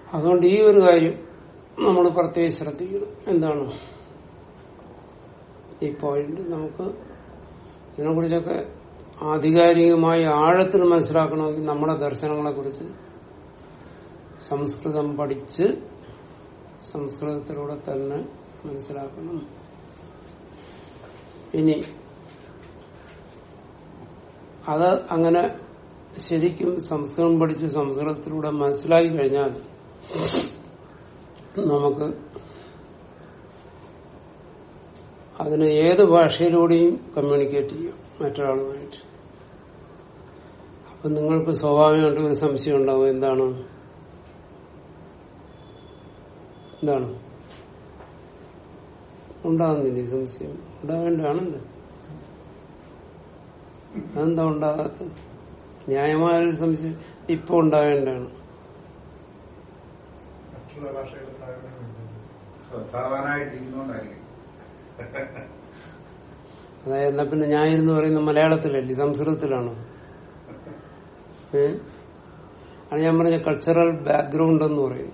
അതുകൊണ്ട് ഈ ഒരു കാര്യം നമ്മൾ പ്രത്യേകം ശ്രദ്ധിക്കണം എന്താണ് ഈ പോയിന്റ് നമുക്ക് ഇതിനെക്കുറിച്ചൊക്കെ ആധികാരികമായി ആഴത്തിൽ മനസ്സിലാക്കണമെങ്കിൽ നമ്മുടെ ദർശനങ്ങളെ കുറിച്ച് സംസ്കൃതം പഠിച്ച് സംസ്കൃതത്തിലൂടെ തന്നെ മനസ്സിലാക്കണം ഇനി അത് അങ്ങനെ ശരിക്കും സംസ്കൃതം പഠിച്ച് സംസ്കൃതത്തിലൂടെ മനസ്സിലാക്കി കഴിഞ്ഞാൽ നമുക്ക് അതിന് ഏത് ഭാഷയിലൂടെയും കമ്മ്യൂണിക്കേറ്റ് ചെയ്യാം മറ്റൊരാളുമായിട്ട് അപ്പൊ നിങ്ങൾക്ക് സ്വാഭാവികമായിട്ട് ഒരു സംശയം ഉണ്ടാവും എന്താണ് എന്താണ് ഉണ്ടാകുന്നില്ല ഈ സംശയം ഉണ്ടാകേണ്ടതാണല്ലോ അതെന്താ ഉണ്ടാകാത്തത് ന്യായമായ ഒരു സംശയം ഇപ്പൊ ഉണ്ടാകേണ്ടതാണ് മറ്റുള്ള ഭാഷകൾ ശ്രദ്ധാവാനായിട്ടിരിക്കുന്നോണ്ടായിരിക്കും അതായത് എന്നാ പിന്നെ ഞാൻ എന്ന് പറയുന്നത് മലയാളത്തിലല്ലേ സംസ്കൃതത്തിലാണോ ഏ ആണ് ഞാൻ പറഞ്ഞ കൾച്ചറൽ ബാക്ക്ഗ്രൗണ്ട് എന്ന് പറയും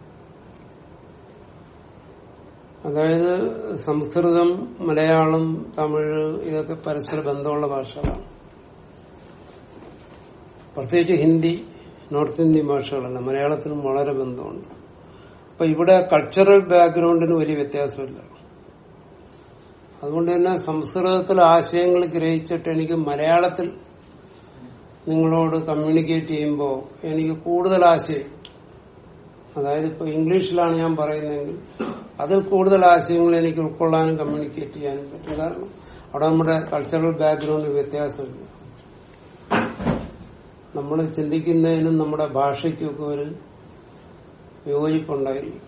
അതായത് സംസ്കൃതം മലയാളം തമിഴ് ഇതൊക്കെ പരസ്പര ബന്ധമുള്ള ഭാഷകളാണ് പ്രത്യേകിച്ച് ഹിന്ദി നോർത്ത് ഇന്ത്യൻ ഭാഷകളല്ല മലയാളത്തിനും വളരെ ബന്ധമുണ്ട് അപ്പൊ ഇവിടെ കൾച്ചറൽ ബാക്ക്ഗ്രൗണ്ടിന് വലിയ വ്യത്യാസമില്ല അതുകൊണ്ട് തന്നെ സംസ്കൃതത്തിലെ ആശയങ്ങൾ ഗ്രഹിച്ചിട്ട് എനിക്ക് മലയാളത്തിൽ നിങ്ങളോട് കമ്മ്യൂണിക്കേറ്റ് ചെയ്യുമ്പോൾ എനിക്ക് കൂടുതൽ ആശയം അതായത് ഇപ്പൊ ഇംഗ്ലീഷിലാണ് ഞാൻ പറയുന്നതെങ്കിൽ അതിൽ കൂടുതൽ ആശയങ്ങൾ എനിക്ക് ഉൾക്കൊള്ളാനും കമ്മ്യൂണിക്കേറ്റ് ചെയ്യാനും പറ്റും കാരണം അവിടെ നമ്മുടെ കൾച്ചറൽ ബാക്ക്ഗ്രൗണ്ട് വ്യത്യാസമില്ല നമ്മൾ ചിന്തിക്കുന്നതിനും നമ്മുടെ ഭാഷയ്ക്കൊക്കെ ഒരു യോജിപ്പുണ്ടായിരിക്കും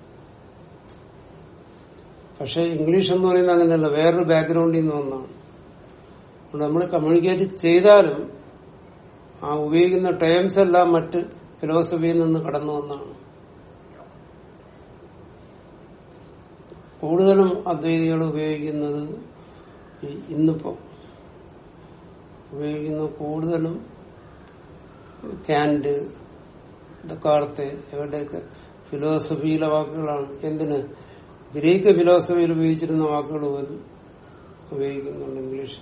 പക്ഷെ ഇംഗ്ലീഷ് എന്ന് പറയുന്നത് അങ്ങനെയല്ല വേറൊരു ബാക്ക്ഗ്രൗണ്ടിൽ നിന്ന് വന്നാണ് അതുകൊണ്ട് നമ്മൾ കമ്മ്യൂണിക്കേറ്റ് ചെയ്താലും ആ ഉപയോഗിക്കുന്ന ടേംസ് എല്ലാം മറ്റ് ഫിലോസഫിയിൽ നിന്ന് കടന്നു വന്നാണ് കൂടുതലും അദ്വൈതികൾ ഉപയോഗിക്കുന്നത് ഈ ഇന്നിപ്പോ ഉപയോഗിക്കുന്ന കൂടുതലും കാൻഡ് ദക്കാർത്തെ ഇവരുടെയൊക്കെ ഫിലോസഫിയിലെ വാക്കുകളാണ് എന്തിന് ഗ്രീക്ക് ഫിലോസഫിയിൽ ഉപയോഗിച്ചിരുന്ന വാക്കുകൾ പോലും ഉപയോഗിക്കുന്നുണ്ട് ഇംഗ്ലീഷ്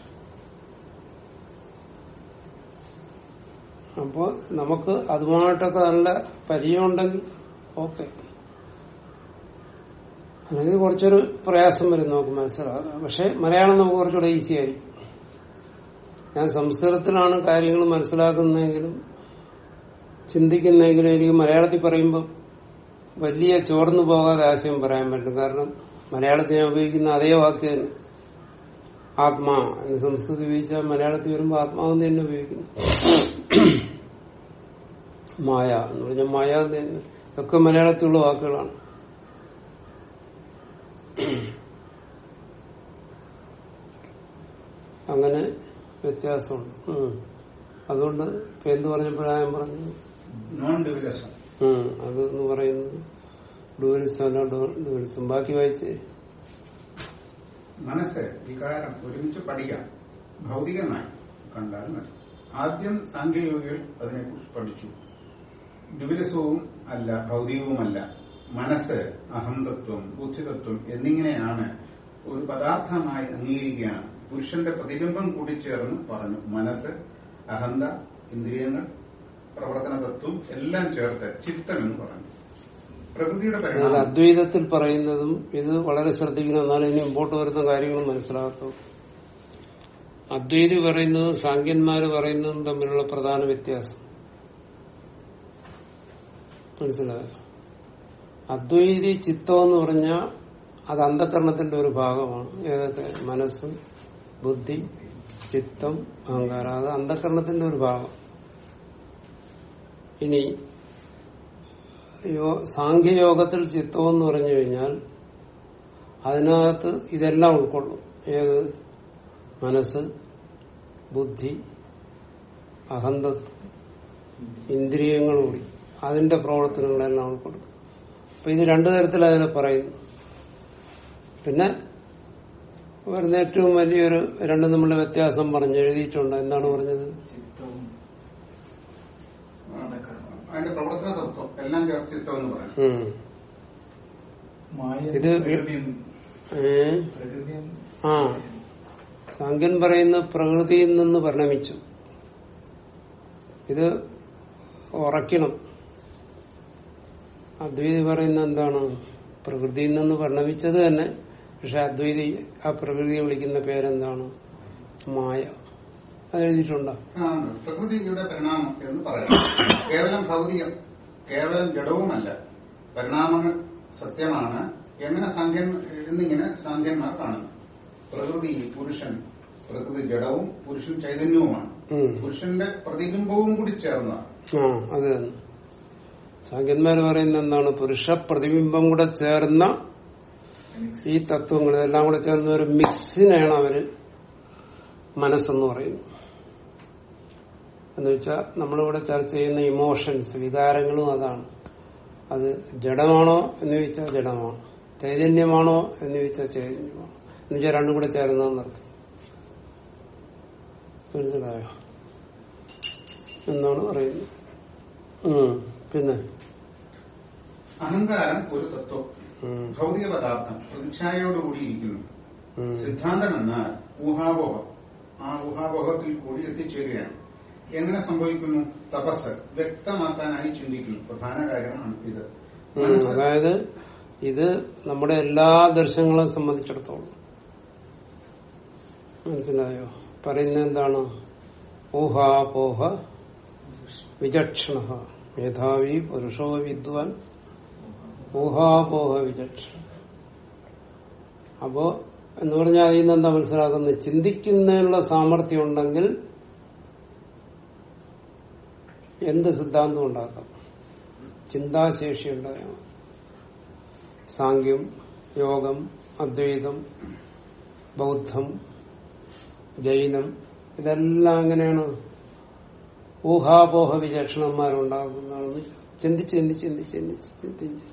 അപ്പോ നമുക്ക് അതുമായിട്ടൊക്കെ നല്ല പരിചയമുണ്ടെങ്കിൽ ഓക്കെ അല്ലെങ്കിൽ കുറച്ചൊരു പ്രയാസം വരും നമുക്ക് മനസ്സിലാകാം പക്ഷെ മലയാളം നമുക്ക് കുറച്ചുകൂടെ ഈസി ആയിരിക്കും ഞാൻ സംസ്കൃതത്തിലാണ് കാര്യങ്ങൾ മനസ്സിലാക്കുന്നതെങ്കിലും ചിന്തിക്കുന്നെങ്കിലും എനിക്ക് മലയാളത്തിൽ പറയുമ്പോൾ വലിയ ചോർന്നു പോകാതെ ആശയം പറയാൻ പറ്റും കാരണം മലയാളത്തിൽ ഞാൻ ഉപയോഗിക്കുന്ന അതേ വാക്ക് തന്നെ ആത്മാ എന്ന് സംസ്കൃതി ഉപയോഗിച്ചാൽ മലയാളത്തിൽ വരുമ്പോൾ ആത്മാവെന്ന് തന്നെ ഉപയോഗിക്കുന്നു മായ എന്ന് പറഞ്ഞാൽ മായ എന്ന് തന്നെ ഇതൊക്കെ മലയാളത്തിലുള്ള വാക്കുകളാണ് അങ്ങനെ വ്യത്യാസമുണ്ട് ഉം. അതുകൊണ്ട് ഇപ്പൊ എന്ത് പറഞ്ഞപ്പോഴാ ഞാൻ പറഞ്ഞത് നോൺ ഡ്യൂലിസം ഉം. അത് എന്ന് പറയുന്നത് ഡൂവലിസം അല്ല ഡൂ- ഡൂവലിസം ബാക്കി വായിച്ചേ മനസ്സ് വികാരം ഒരുമിച്ച് പഠിക്കാം ഭൗതികമായി കണ്ടാൽ മതി ആദ്യം സാങ്കേയോഗികൾ അതിനെക്കുറിച്ച് പഠിച്ചു ഡ്യുവിലിസവും അല്ല ഭൗതികവുമല്ല മനസ്സ് അഹംതത്വം ബുദ്ധിതത്വം എന്നിങ്ങനെയാണ് ഒരു പദാർത്ഥമായി അംഗീകരിക്കുകയാണ് പുരുഷന്റെ പ്രതിബിംബം കൂടി ചേർന്ന് പറഞ്ഞു മനസ്സ് അഹന്ത ഇന്ദ്രിയങ്ങൾ പ്രവർത്തന തത്വം എല്ലാം ചേർത്ത് ചിത്തം എന്ന് പറഞ്ഞു പ്രകൃതിയുടെ എന്നാൽ പരിണാമം അദ്വൈതത്തിൽ പറയുന്നതും ഇത് വളരെ ശ്രദ്ധിക്കണം എന്നാലും ഇനി മുമ്പോട്ട് വരുന്ന കാര്യങ്ങൾ മനസ്സിലാകത്തുള്ളൂ അദ്വൈതി പറയുന്നതും സാങ്കന്മാര് പറയുന്നതും തമ്മിലുള്ള പ്രധാന വ്യത്യാസം മനസ്സിലായോ അദ്വൈതി ചിത്തം എന്ന് പറഞ്ഞാൽ അത് അന്ധകരണത്തിന്റെ ഒരു ഭാഗമാണ് ഏതൊക്കെ മനസ്സ് ബുദ്ധി ചിത്തം അഹങ്കാരം അത് അന്ധകരണത്തിന്റെ ഒരു ഭാഗം ഇനി യോ സാഖ്യയോഗത്തിൽ ചിത്തം എന്ന് പറഞ്ഞു കഴിഞ്ഞാൽ അതിനകത്ത് ഇതെല്ലാം ഉൾക്കൊള്ളും ഏത് മനസ്സ് ബുദ്ധി അഹന്തത്വം ഇന്ദ്രിയങ്ങൾ കൂടി അതിന്റെ പ്രവർത്തനങ്ങളെല്ലാം ഉൾക്കൊള്ളും അപ്പൊ ഇത് രണ്ടു തരത്തിൽ അതിനെ പറയുന്നു പിന്നെ വരുന്ന ഏറ്റവും വലിയൊരു രണ്ടും തമ്മിലുള്ള വ്യത്യാസം പറഞ്ഞ് എഴുതിയിട്ടുണ്ട് എന്താണ് പറഞ്ഞത് ചിത്തവും അതിന്റെ പ്രവർത്തന തത്വം എല്ലാം ചേർത്ത് ചിത്തം എന്ന് പറയാം ഉം. മായ ഇത് പ്രകൃതിയും ഏ? പ്രകൃതിയും ആ സാങ്കൻ പറയുന്ന പ്രകൃതിയിൽ നിന്ന് പരിണമിച്ചു ഇത് ഉറക്കണം അദ്വൈതി പറയുന്ന എന്താണ് പ്രകൃതിയിൽ നിന്ന് പരിണമിച്ചത് തന്നെ പക്ഷെ അദ്വൈതി ആ പ്രകൃതിയെ വിളിക്കുന്ന പേരെന്താണ് മായ അത് എഴുതിയിട്ടുണ്ടോ ആ, പ്രകൃതിയുടെ പരിണാമം എന്ന് പറയാം കേവലം ഭൗതികം കേവലം ജഡവുമല്ല പരിണാമങ്ങൾ സത്യമാണ് എങ്ങനെ സാഖ്യൻ എന്നിങ്ങനെ സാഖ്യന്മാർ കാണുന്നു പ്രകൃതി പുരുഷൻ പ്രകൃതി ജഡവും പുരുഷൻ ചൈതന്യവുമാണ് ഉം. പുരുഷന്റെ പ്രതിബിംബവും കൂടി ചേർന്നതാണ് ആ അത് തന്നെ സാങ്കന്മാർ പറയുന്ന എന്താണ് പുരുഷ പ്രതിബിംബം കൂടെ ചേർന്ന ഈ തത്വങ്ങൾ ഇതെല്ലാം കൂടെ ചേർന്ന ഒരു മിക്സിനെയാണ് അവര് മനസ്സെന്ന് പറയുന്നത് എന്ന് വെച്ചാൽ നമ്മളിവിടെ ചർച്ച ചെയ്യുന്ന ഇമോഷൻസ് വികാരങ്ങളും അതാണ് അത് ജഡമാണോ എന്ന് ചോദിച്ചാൽ ജഡമാണ് ചൈതന്യമാണോ എന്ന് ചോദിച്ചാൽ ചൈതന്യമാണോ എന്ന് വെച്ചാൽ രണ്ടും കൂടെ ചേർന്നതെന്നർത്ഥം മനസ്സിലായോ എന്നാണ് പറയുന്നത് ഉം. പിന്നെ അഹങ്കാരം ഒരു തത്വം ഉം. ഭൗതിക പദാർത്ഥം പ്രതിച്ഛായയോടുകൂടിയിരിക്കുന്നു ഉം. സിദ്ധാന്തം എന്നാൽ ഊഹാപോഹം ആ ഊഹാപോഹത്തിൽ കൂടി എത്തിച്ചേരുകയാണ് എങ്ങനെ സംഭവിക്കുന്നു തപസ് വ്യക്തമാക്കാനായി ചിന്തിക്കുന്നു പ്രധാന കാര്യമാണ് ഇത് ഉം. മനസ്സ് അതായത് ഇത് നമ്മുടെ എല്ലാ ദർശനങ്ങളെ സംബന്ധിച്ചിടത്തോളം മനസ്സിലായോ പറയുന്നത് എന്താണ് ഊഹാപോഹ വിചക്ഷണ മേധാവി പുരുഷോ വിദ്വാൻ ഊഹാപോഹ വിചക്ഷണ അപ്പോ എന്ന് പറഞ്ഞാൽ അതിൽ നിന്ന് എന്താ മനസ്സിലാക്കുന്നത് ചിന്തിക്കുന്നതിനുള്ള സാമർഥ്യം ഉണ്ടെങ്കിൽ എന്ത് സിദ്ധാന്തം ഉണ്ടാക്കാം ചിന്താശേഷി ഉണ്ടായാൽ സാങ്ക്യം യോഗം അദ്വൈതം ബൗദ്ധം ജൈനം ഇതെല്ലാം അങ്ങനെയാണ് ഊഹാപോഹ വിചക്ഷണന്മാരുണ്ടാകുന്നതാണെന്ന് ചിന്തിച്ച് ചിന്തിച്ച് ചിന്തിച്ച് ചിന്തിച്ച് ചിന്തിച്ച്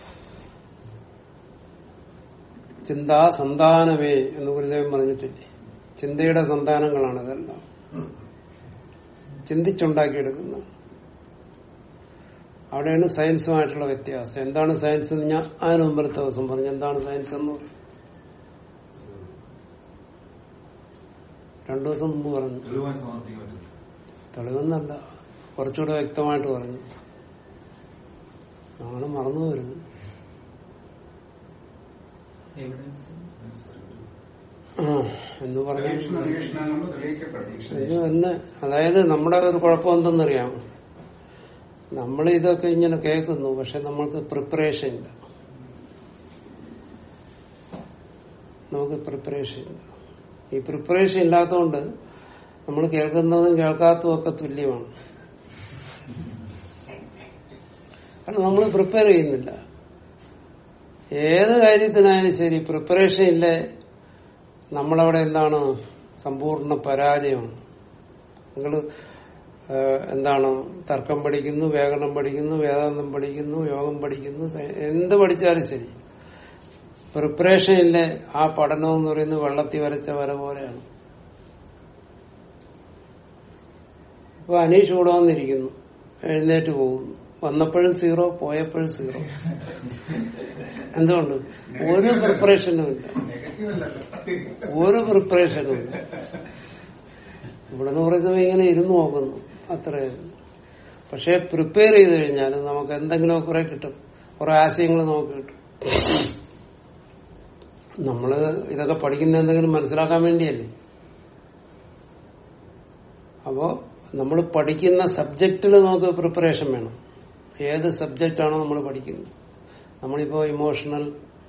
ചിന്താ സന്താനമേ എന്ന് ഗുരുദേവൻ പറഞ്ഞിട്ടില്ലേ ചിന്തയുടെ സന്താനങ്ങളാണ് ഇതെല്ലാം ചിന്തിച്ചുണ്ടാക്കിയെടുക്കുന്ന അവിടെയാണ് സയൻസുമായിട്ടുള്ള വ്യത്യാസം എന്താണ് സയൻസ് എന്ന് ഞാൻ അതിന് മുമ്പത്തെ ദിവസം പറഞ്ഞു എന്താണ് സയൻസ് എന്ന് പറയും രണ്ടു ദിവസം മുമ്പ് പറഞ്ഞു തെളിവായി സമർത്ഥിക്കാൻ പറ്റും തെളിവെന്നല്ല കുറച്ചുകൂടെ വ്യക്തമായിട്ട് പറഞ്ഞു അങ്ങനെ മറന്നു വരുന്നത് ആ എന്ന് പറഞ്ഞാൽ പരീക്ഷണ നിരീക്ഷണം കൊണ്ട് തെളിയിക്കപ്പെടുന്നു ഇത് എന്ന് അതായത് നമ്മുടെ ഒരു കുഴപ്പം എന്തെന്നറിയാം നമ്മൾ ഇതൊക്കെ ഇങ്ങനെ കേൾക്കുന്നു പക്ഷെ നമ്മൾക്ക് പ്രിപ്പറേഷൻ ഇല്ല നമുക്ക് പ്രിപ്പറേഷൻ ഇല്ല ഈ പ്രിപ്പറേഷൻ ഇല്ലാത്തതുകൊണ്ട് നമ്മൾ കേൾക്കുന്നതും കേൾക്കാത്തതും ഒക്കെ തുല്യമാണ് കാരണം നമ്മൾ പ്രിപ്പയർ ചെയ്യുന്നില്ല ഏത് കാര്യത്തിനായാലും ശരി പ്രിപ്പറേഷൻ ഇല്ലേ നമ്മളവിടെ എന്താണ് സമ്പൂർണ്ണ പരാജയമാണ് നിങ്ങൾ എന്താണ് തർക്കം പഠിക്കുന്നു വ്യാകരണം പഠിക്കുന്നു വേദാന്തം പഠിക്കുന്നു യോഗം പഠിക്കുന്നു സയ- എന്ത് പഠിച്ചാലും ശരി പ്രിപ്പറേഷൻ ഇല്ലേ ആ പഠനം എന്ന് പറയുന്നത് വെള്ളത്തിൽ വരച്ച വര പോലെയാണ് ഇപ്പൊ അനീഷ് കൂടെ വന്നിരിക്കുന്നു എഴുന്നേറ്റ് പോകുന്നു വന്നപ്പോഴും സീറോ പോയപ്പോഴും സീറോ എന്തുകൊണ്ട് ഒരു പ്രിപ്പറേഷനും ഇല്ല നെഗറ്റീവ് അല്ലല്ലോ ഒരു പ്രിപ്പറേഷനും ഇല്ല ഇവിടെ നിന്ന് കുറേ സമയം ഇങ്ങനെ ഇരുന്ന് നോക്കുന്നു അത്രേ പക്ഷെ പ്രിപ്പയർ ചെയ്ത് കഴിഞ്ഞാൽ നമുക്ക് എന്തെങ്കിലും കുറെ കിട്ടും കുറെ ആശയങ്ങൾ നമുക്ക് കിട്ടും നമ്മള് ഇതൊക്കെ പഠിക്കുന്ന എന്തെങ്കിലും മനസ്സിലാക്കാൻ വേണ്ടിയല്ലേ അപ്പോ നമ്മൾ പഠിക്കുന്ന സബ്ജക്റ്റിൽ നമുക്ക് പ്രിപ്പറേഷൻ വേണം ഏത് സബ്ജക്റ്റാണോ നമ്മൾ പഠിക്കുന്നത് നമ്മളിപ്പോ ഇമോഷണൽ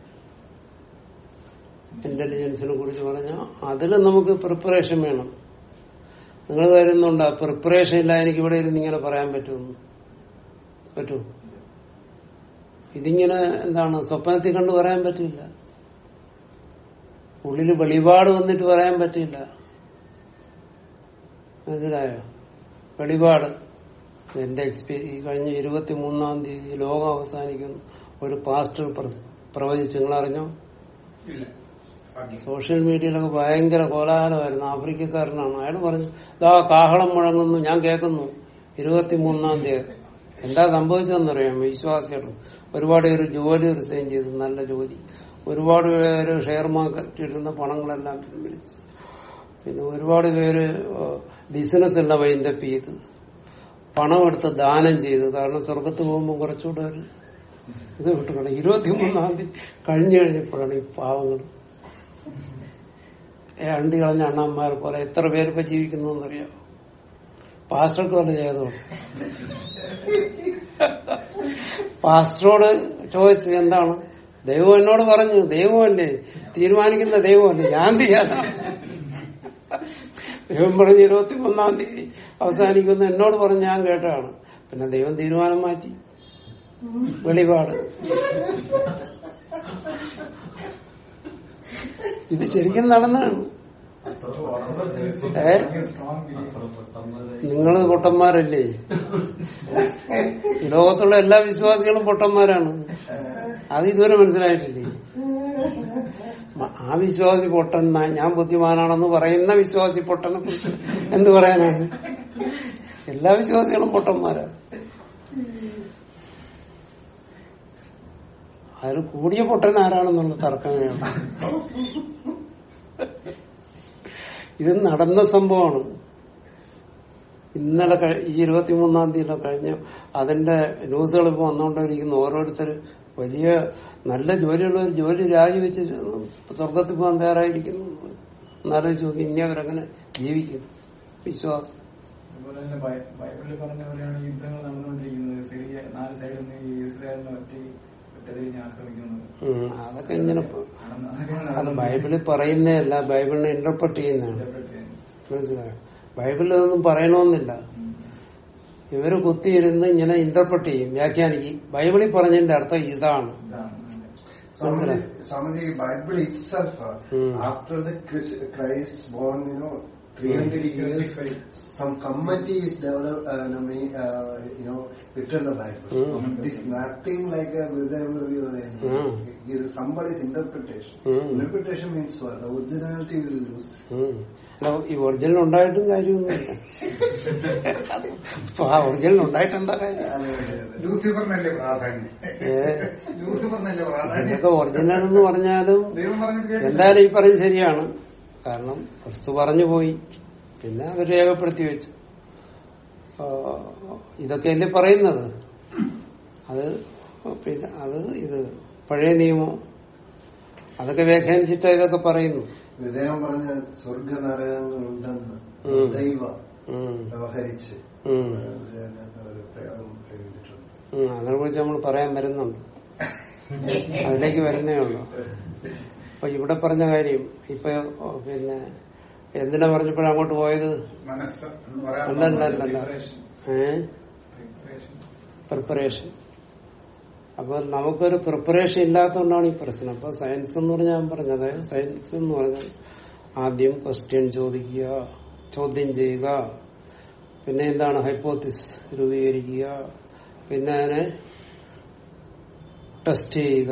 ഇന്റലിജൻസിനെ കുറിച്ച് പറഞ്ഞാൽ അതിൽ നമുക്ക് പ്രിപ്പറേഷൻ വേണം നിങ്ങൾ കരുതുന്നുണ്ട് പ്രിപ്പറേഷൻ ഇല്ല എനിക്ക് ഇവിടെ ഇരുന്ന് ഇങ്ങനെ പറയാൻ പറ്റുമെന്ന് പറ്റൂ ഇതിങ്ങനെ എന്താണ് സ്വപ്നത്തിൽ കണ്ട് പറയാൻ പറ്റില്ല ഉള്ളിൽ വെളിപാട് വന്നിട്ട് പറയാൻ പറ്റില്ല മനസ്സിലായോ വെളിപാട് എന്റെ എക്സ്പീരിയൻ ഈ കഴിഞ്ഞ ഇരുപത്തി മൂന്നാം തീയതി ലോകം അവസാനിക്കുന്നു ഒരു പാസ്റ്റർ പ്ര- പ്രവചിച്ചു നിങ്ങൾ അറിഞ്ഞോ ഇല്ല ഭാഗ്യം. സോഷ്യൽ മീഡിയയിലൊക്കെ ഭയങ്കര കോലാഹലമായിരുന്നു ആഫ്രിക്കക്കാരനാണ് അയാൾ പറഞ്ഞു ഇതാ കാഹളം മുഴങ്ങുന്നു ഞാൻ കേൾക്കുന്നു ഇരുപത്തിമൂന്നാം തീയതി എന്താ സംഭവിച്ചതെന്നറിയാം വിശ്വാസികൾ ഒരുപാട് പേര് ജോലി റിസൈൻ ചെയ്തു നല്ല ജോലി ഒരുപാട് പേര് ഷെയർ മാർക്കറ്റിലിരുന്ന പണങ്ങളെല്ലാം പിൻവലിച്ച് പിന്നെ ഒരുപാട് പേര് ബിസിനസ് എല്ലാം വൈൻഡപ്പ് ചെയ്ത് പണം എടുത്ത് ദാനം ചെയ്തു കാരണം സ്വർഗത്ത് പോകുമ്പോൾ കുറച്ചുകൂടെ ഒരു ഇത് വിട്ടുകൊണ്ട് ഇരുപത്തിമൂന്നാം തീയതി കഴിഞ്ഞു കഴിഞ്ഞപ്പോഴാണ് ഈ പാവങ്ങൾ അണ്ടി കളഞ്ഞ അണ്ണന്മാരെ പോലെ എത്ര പേരിപ്പോ ജീവിക്കുന്നു എന്നറിയാം പാസ്റ്റർക്ക് വല്ല ചെയ്തോളൂ പാസ്റ്ററോട് ചോദിച്ചു എന്താണ് ദൈവം എന്നോട് പറഞ്ഞു ദൈവമല്ലേ തീരുമാനിക്കുന്ന ദൈവമല്ലേ ഞാൻ ചെയ്യാനാണ് ദൈവം പറഞ്ഞ് ഇരുപത്തി ഒന്നാം തീയതി അവസാനിക്കുന്ന എന്നോട് പറഞ്ഞ് ഞാൻ കേട്ടതാണ് പിന്നെ ദൈവം തീരുമാനം മാറ്റി വെളിപാട് ഇത് ശരിക്കും നടന്നതാണ് ഏ? നിങ്ങള് പൊട്ടന്മാരല്ലേ ഈ ലോകത്തുള്ള എല്ലാ വിശ്വാസികളും പൊട്ടന്മാരാണ് അത് ഇതുവരെ മനസ്സിലായിട്ടില്ലേ മ- ആ വിശ്വാസി പൊട്ടൻ ന- ഞാൻ ബുദ്ധിമാനാണെന്ന് പറയുന്ന വിശ്വാസി പൊട്ടനെ കുറിച്ച് എന്ത് പറയാനാണ് എല്ലാ വിശ്വാസികളും പൊട്ടന്മാരാണ് അതിൽ കൂടിയ പൊട്ടൻ ആരാണെന്നുള്ള തർക്കമേയാണ് ഇത് നടന്ന സംഭവമാണ് ഇന്നലെ കഴി- ഈ ഇരുപത്തിമൂന്നാം തീയതി കഴിഞ്ഞ അതിന്റെ ന്യൂസുകൾ ഇപ്പൊ വന്നുകൊണ്ടിരിക്കുന്നു ഓരോരുത്തർ വലിയ നല്ല ജോലിയുള്ള ഒരു ജോലി രാജിവെച്ച് സ്വർഗത്തിൽ പോകാൻ തയ്യാറായിരിക്കുന്നു എന്നാലോചിച്ച് നോക്കി ഇനി അവരങ്ങനെ ജീവിക്കും വിശ്വാസം അതുപോലെ തന്നെ ബൈ- ബൈബിളിൽ പറഞ്ഞ പോലെയാണ് യുദ്ധങ്ങൾ നടന്നുകൊണ്ടിരിക്കുന്നത് സിറിയ നാല് സൈഡിൽ നിന്ന് ഈ ഇസ്രായേലിനെ ഒറ്റ ഒറ്റതിരിഞ്ഞ് ആക്രമിക്കുന്നത് ഉം, അതൊക്കെ ഇങ്ങനെ പോ- അതൊക്കെയാണ് അത് ബൈബിളിൽ പറയുന്നതല്ല ബൈബിളിനെ ഇന്റർപ്രറ്റ് ചെയ്യുന്നതാണ് മനസ്സിലായോ ബൈബിളിൽ ഇതൊന്നും പറയണമെന്നില്ല ഇവര് കുത്തിയിരുന്ന് ഇങ്ങനെ ഇന്റർപ്രറ്റ് ചെയ്യും വ്യാഖ്യാനിക്കും ബൈബിളിൽ പറഞ്ഞതിന്റെ അർത്ഥം ഇതാണ് Swamiji, Swamiji, Bible itself, uh, Hmm. after the Christ, Christ born, you know, 300 years, some committee is developed, uh, you know, may- uh, you know, written the Bible. Hmm. It is nothing like a Gurudev or anything. Hmm. It is somebody's interpretation. Hmm. Interpretation means what? The originality will lose. ഉം. അല്ല ഈ original ഉണ്ടായിട്ടും കാര്യമൊന്നുമില്ല അപ്പൊ ആ original ഉണ്ടായിട്ട് എന്താ കാര്യം അതെ, അതെ, അതെ. ലൂസിഫറിനല്ലേ പ്രാധാന്യം ഏ ലൂസിഫറിനല്ലേ പ്രാധാന്യം ഇതൊക്കെ ഒറിജിനൽ എന്ന് പറഞ്ഞാലും ദൈവം പറഞ്ഞത് കേട്ടില്ല. എന്തായാലും ഈ പറഞ്ഞ് ശരിയാണ് കാരണം ക്രിസ്തു പറഞ്ഞു പോയി പിന്നെ അവർ രേഖപ്പെടുത്തി വെച്ചു ആ, ഇതൊക്കെയല്ലേ പറയുന്നത് അത് പിന്നെ അത് ഇത് പഴയ നിയമം അതൊക്കെ വ്യാഖ്യാനിച്ചിട്ടാ ഇതൊക്കെ പറയുന്നു ഗുരുദേവൻ പറഞ്ഞ സ്വർഗ നരകങ്ങളുണ്ടെന്ന് ഉം. ദൈവ ഉം. വ്യവഹരിച്ച് ഉം. ഗുരുദേവനകത്ത് ഒരു പ്രയോഗം പ്രയോഗിച്ചിട്ടുണ്ട് ഉം. അതിനെ കുറിച്ച് നമ്മൾ പറയാൻ വരുന്നുണ്ട് അതിലേക്ക് വരുന്നേ ഉള്ളൂ അപ്പൊ ഇവിടെ പറഞ്ഞ കാര്യം ഇപ്പൊ ഓ, പിന്നെ എന്തിനാ പറഞ്ഞപ്പോഴാണ് അങ്ങോട്ട് പോയത് മനസ്സ് എന്ന് പറയാൻ അല്ല അല്ല അല്ല അല്ല ഏ പ്രിപ്പറേഷൻ അപ്പൊ നമുക്കൊരു പ്രിപ്പറേഷൻ ഇല്ലാത്തതുകൊണ്ടാണ് ഈ പ്രശ്നം അപ്പൊ സയൻസ് എന്ന് പറഞ്ഞാൽ ഞാൻ പറഞ്ഞത് അതായത് സയൻസ് എന്ന് പറഞ്ഞാൽ ആദ്യം ക്വസ്റ്റ്യൻ ചോദിക്കുക ചോദ്യം ചെയ്യുക പിന്നെ എന്താണ് ഹൈപ്പോത്തിസ് രൂപീകരിക്കുക പിന്നെ അതിനെ ടെസ്റ്റ് ചെയ്യുക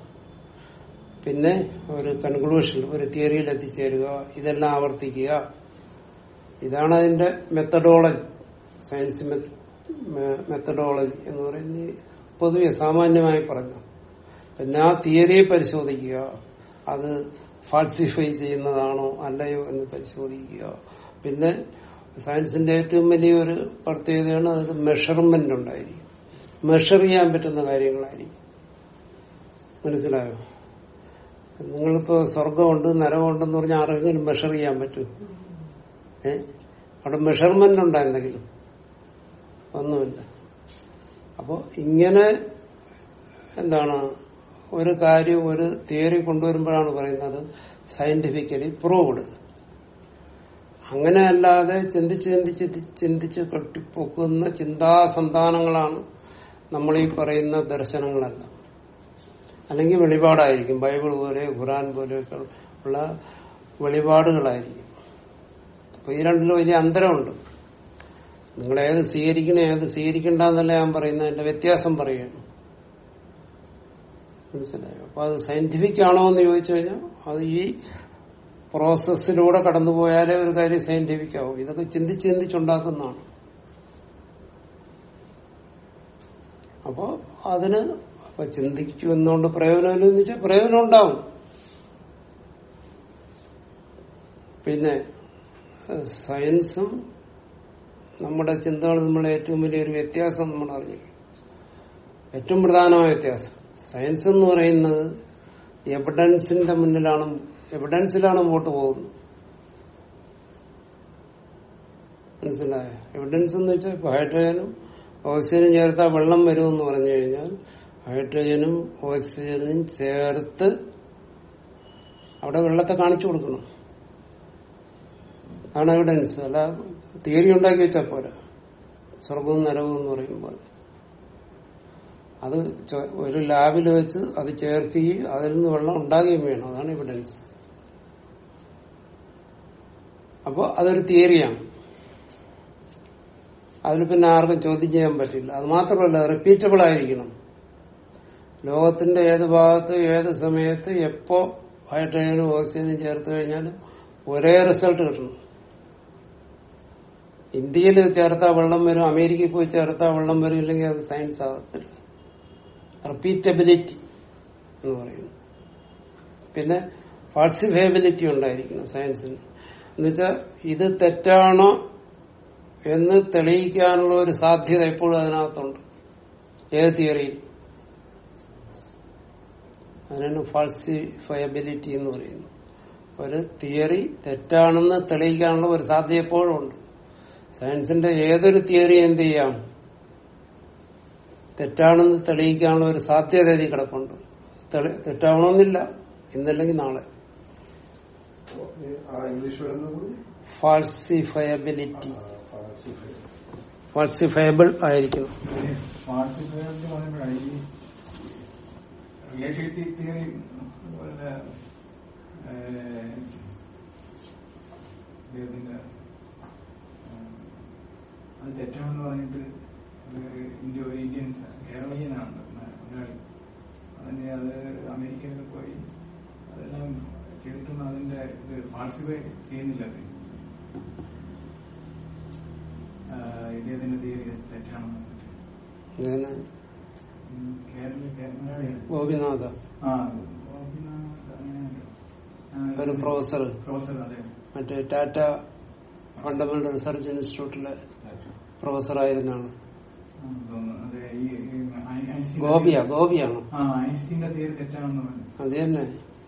പിന്നെ ഒരു കൺക്ലൂഷൻ ഒരു തിയറിയിൽ എത്തിച്ചേരുക ഇതെല്ലാം ആവർത്തിക്കുക ഇതാണ് അതിന്റെ മെത്തഡോളജി സയൻസ് മെത്തഡോളജി എന്ന് പറയുന്നത് പൊതുവെ സാമാന്യമായി പറഞ്ഞു പിന്നെ ആ തിയറിയെ പരിശോധിക്കുക അത് ഫാൾസിഫൈ ചെയ്യുന്നതാണോ അല്ലയോ എന്ന് പരിശോധിക്കുക പിന്നെ സയൻസിന്റെ ഏറ്റവും വലിയൊരു പ്രത്യേകതയാണ് അതിൽ മെഷർമെന്റ് ഉണ്ടായിരിക്കും മെഷർ ചെയ്യാൻ പറ്റുന്ന കാര്യങ്ങളായിരിക്കും മനസ്സിലായോ നിങ്ങളിപ്പോ സ്വർഗമുണ്ട് നരകമുണ്ടെന്ന് പറഞ്ഞാൽ ആരെങ്കിലും മെഷർ ചെയ്യാൻ പറ്റും ഏ അവിടെ മെഷർമെന്റ് ഉണ്ടോ എന്തെങ്കിലും ഒന്നുമില്ല അപ്പോ ഇങ്ങനെ എന്താണ് ഒരു കാര്യം ഒരു തിയറി കൊണ്ടുവരുമ്പോഴാണ് പറയുന്നത് സയന്റിഫിക്കലി പ്രൂവ്ഡ് അങ്ങനെ അല്ലാതെ ചിന്തിച്ച് ചിന്തിച്ച് ചിന്തിച്ച് കെട്ടിപ്പൊക്കുന്ന ചിന്താസന്താനങ്ങളാണ് നമ്മൾ ഈ പറയുന്ന ദർശനങ്ങളെല്ലാം അല്ലെങ്കിൽ വെളിപാടായിരിക്കും ബൈബിൾ പോലെ ഖുറാൻ പോലെയൊക്കെ ഉള്ള വെളിപാടുകളായിരിക്കും അപ്പൊ ഈ രണ്ടിലും വലിയ അന്തരമുണ്ട് നിങ്ങൾ ഏത് സ്വീകരിക്കണേ ഏത് സ്വീകരിക്കണ്ടെന്നല്ല ഞാൻ പറയുന്നത് അതിന്റെ വ്യത്യാസം പറയുകയാണ് മനസ്സിലായോ അപ്പൊ അത് സയന്റിഫിക് ആണോ എന്ന് ചോദിച്ചു കഴിഞ്ഞാൽ അത് ഈ പ്രോസസ്സിലൂടെ കടന്നുപോയാലേ ഒരു കാര്യം സയന്റിഫിക് ആവും ഇതൊക്കെ ചിന്തിച്ച് ചിന്തിച്ചുണ്ടാക്കുന്നതാണ് അപ്പോ അതിന് അപ്പൊ ചിന്തിക്കൂ എന്നുകൊണ്ട് പ്രയോജനമില്ലെന്ന് വെച്ചാൽ പ്രയോജനം ഉണ്ടാവും പിന്നെ ഏഹ്, സയൻസും നമ്മുടെ ചിന്തകൾ നമ്മളെ ഏറ്റവും വലിയൊരു വ്യത്യാസം നമ്മൾ അറിഞ്ഞിരിക്കും ഏറ്റവും പ്രധാനമായ വ്യത്യാസം സയൻസ് എന്ന് പറയുന്നത് എവിഡൻസിന്റെ മുന്നിലാണ് എവിഡൻസിലാണ് മുമ്പോട്ട് പോകുന്നത് മനസ്സിലായ എവിഡൻസ് എന്ന് വെച്ചാൽ ഇപ്പൊ ഹൈഡ്രജനും ഓക്സിജനും ചേർത്താൽ വെള്ളം വരുമെന്ന് പറഞ്ഞു കഴിഞ്ഞാൽ ഹൈഡ്രജനും ഓക്സിജനും ചേർത്ത് അവിടെ വെള്ളത്തെ കാണിച്ചു കൊടുക്കണം ആണ് എവിഡൻസ് അല്ല തിയറി ഉണ്ടാക്കി വെച്ചാൽ പോരാ സ്വർഗവും നരകവും എന്ന് പറയുമ്പോൾ അത് ചെ- ഒരു ലാബിൽ വെച്ച് അത് ചേർക്കുകയും അതിൽ നിന്ന് വെള്ളം ഉണ്ടാകുകയും വേണം അതാണ് എവിഡൻസ് അപ്പോൾ അതൊരു തിയറിയാണ് അതിൽ പിന്നെ ആർക്കും ചോദ്യം ചെയ്യാൻ പറ്റില്ല അത് മാത്രമല്ല റിപ്പീറ്റബിൾ ആയിരിക്കണം ലോകത്തിന്റെ ഏത് ഭാഗത്ത് ഏത് സമയത്ത് എപ്പോ ഹൈഡ്രജനും ഓക്സിജനും ചേർത്ത് കഴിഞ്ഞാലും ഒരേ റിസൾട്ട് കിട്ടണം ഇന്ത്യയിൽ ചേർത്താൽ വെള്ളം വരും അമേരിക്കയിൽ പോയി ചേർത്താൽ വെള്ളം വരും ഇല്ലെങ്കിൽ അത് സയൻസ് ആകത്തില്ല റിപ്പീറ്റബിലിറ്റി എന്ന് പറയുന്നു പിന്നെ ഫാൾസിഫയബിലിറ്റി ഉണ്ടായിരിക്കണം സയൻസിന് എന്നുവെച്ചാൽ ഇത് തെറ്റാണോ എന്ന് തെളിയിക്കാനുള്ള ഒരു സാധ്യത എപ്പോഴും അതിനകത്തുണ്ട് ഏത് തിയറിയിൽ അതിനാണ് ഫാൾസിഫയബിലിറ്റി എന്ന് പറയുന്നത് ഒരു തിയറി തെറ്റാണെന്ന് തെളിയിക്കാനുള്ള ഒരു സാധ്യത എപ്പോഴും ഉണ്ട് സയൻസിന്റെ ഏതൊരു തിയറി എന്ത് ചെയ്യാം തെറ്റാണെന്ന് തെളിയിക്കാനുള്ള ഒരു സാധ്യത ഇതിൽ കിടപ്പുണ്ട് തെളി- തെറ്റാവണമെന്നില്ല ഇന്നല്ലെങ്കിൽ നാളെ ആ ഇംഗ്ലീഷ് വരുന്നത് ഫാൾസിഫയബിലിറ്റി ഫാൾസിഫയബിൾ ആയിരിക്കണം ഫാൾസിഫയബിലിറ്റി പറയുമ്പോഴാണ് ഈ റിലേറ്റിവിറ്റി തിയറി പോലെ ഏഹ്, ഇദ്ദേഹത്തിന്റെ ഏഹ്, അത് തെറ്റാണെന്ന് പറഞ്ഞിട്ട് ഒരു ഇന്ത്യ ഒരു ഇന്ത്യൻ കേരളീയനാണ് മലയാളി അതിന് അത് അമേരിക്കയിൽ പോയി അതെല്ലാം ചെയ്തിട്ടും അതിന്റെ ഇത് ഫാൾസിഫൈ ചെയ്യുന്നില്ല അത്. ആഹ്, ഇദ്ദേഹത്തിന്റെ തിയറി തെറ്റാണെന്ന് പറഞ്ഞിട്ട് ഇങ്ങനെ ഉം, കേരള കേരള ഗോപിനാഥ ആ ഗോപിനാഥ് അങ്ങനെ ആ, ഒരു പ്രൊഫസർ പ്രൊഫസർ അതെ മറ്റേ ടാറ്റ ഫണ്ടമെന്റൽ റിസർച്ച് ഇൻസ്റ്റിറ്റ്യൂട്ടിലെ പ്രൊഫസറായിരുന്നാണ് ആ, തോന്നുന്നു അതെ ഈ ഈ ഐ- ഐൻസ്റ്റീൻ ഗോപിയ ഗോപിയാണ് ആ ഐൻസ്റ്റീന്റെ തിയറി തെറ്റാണെന്ന് പറഞ്ഞു അത് തന്നെ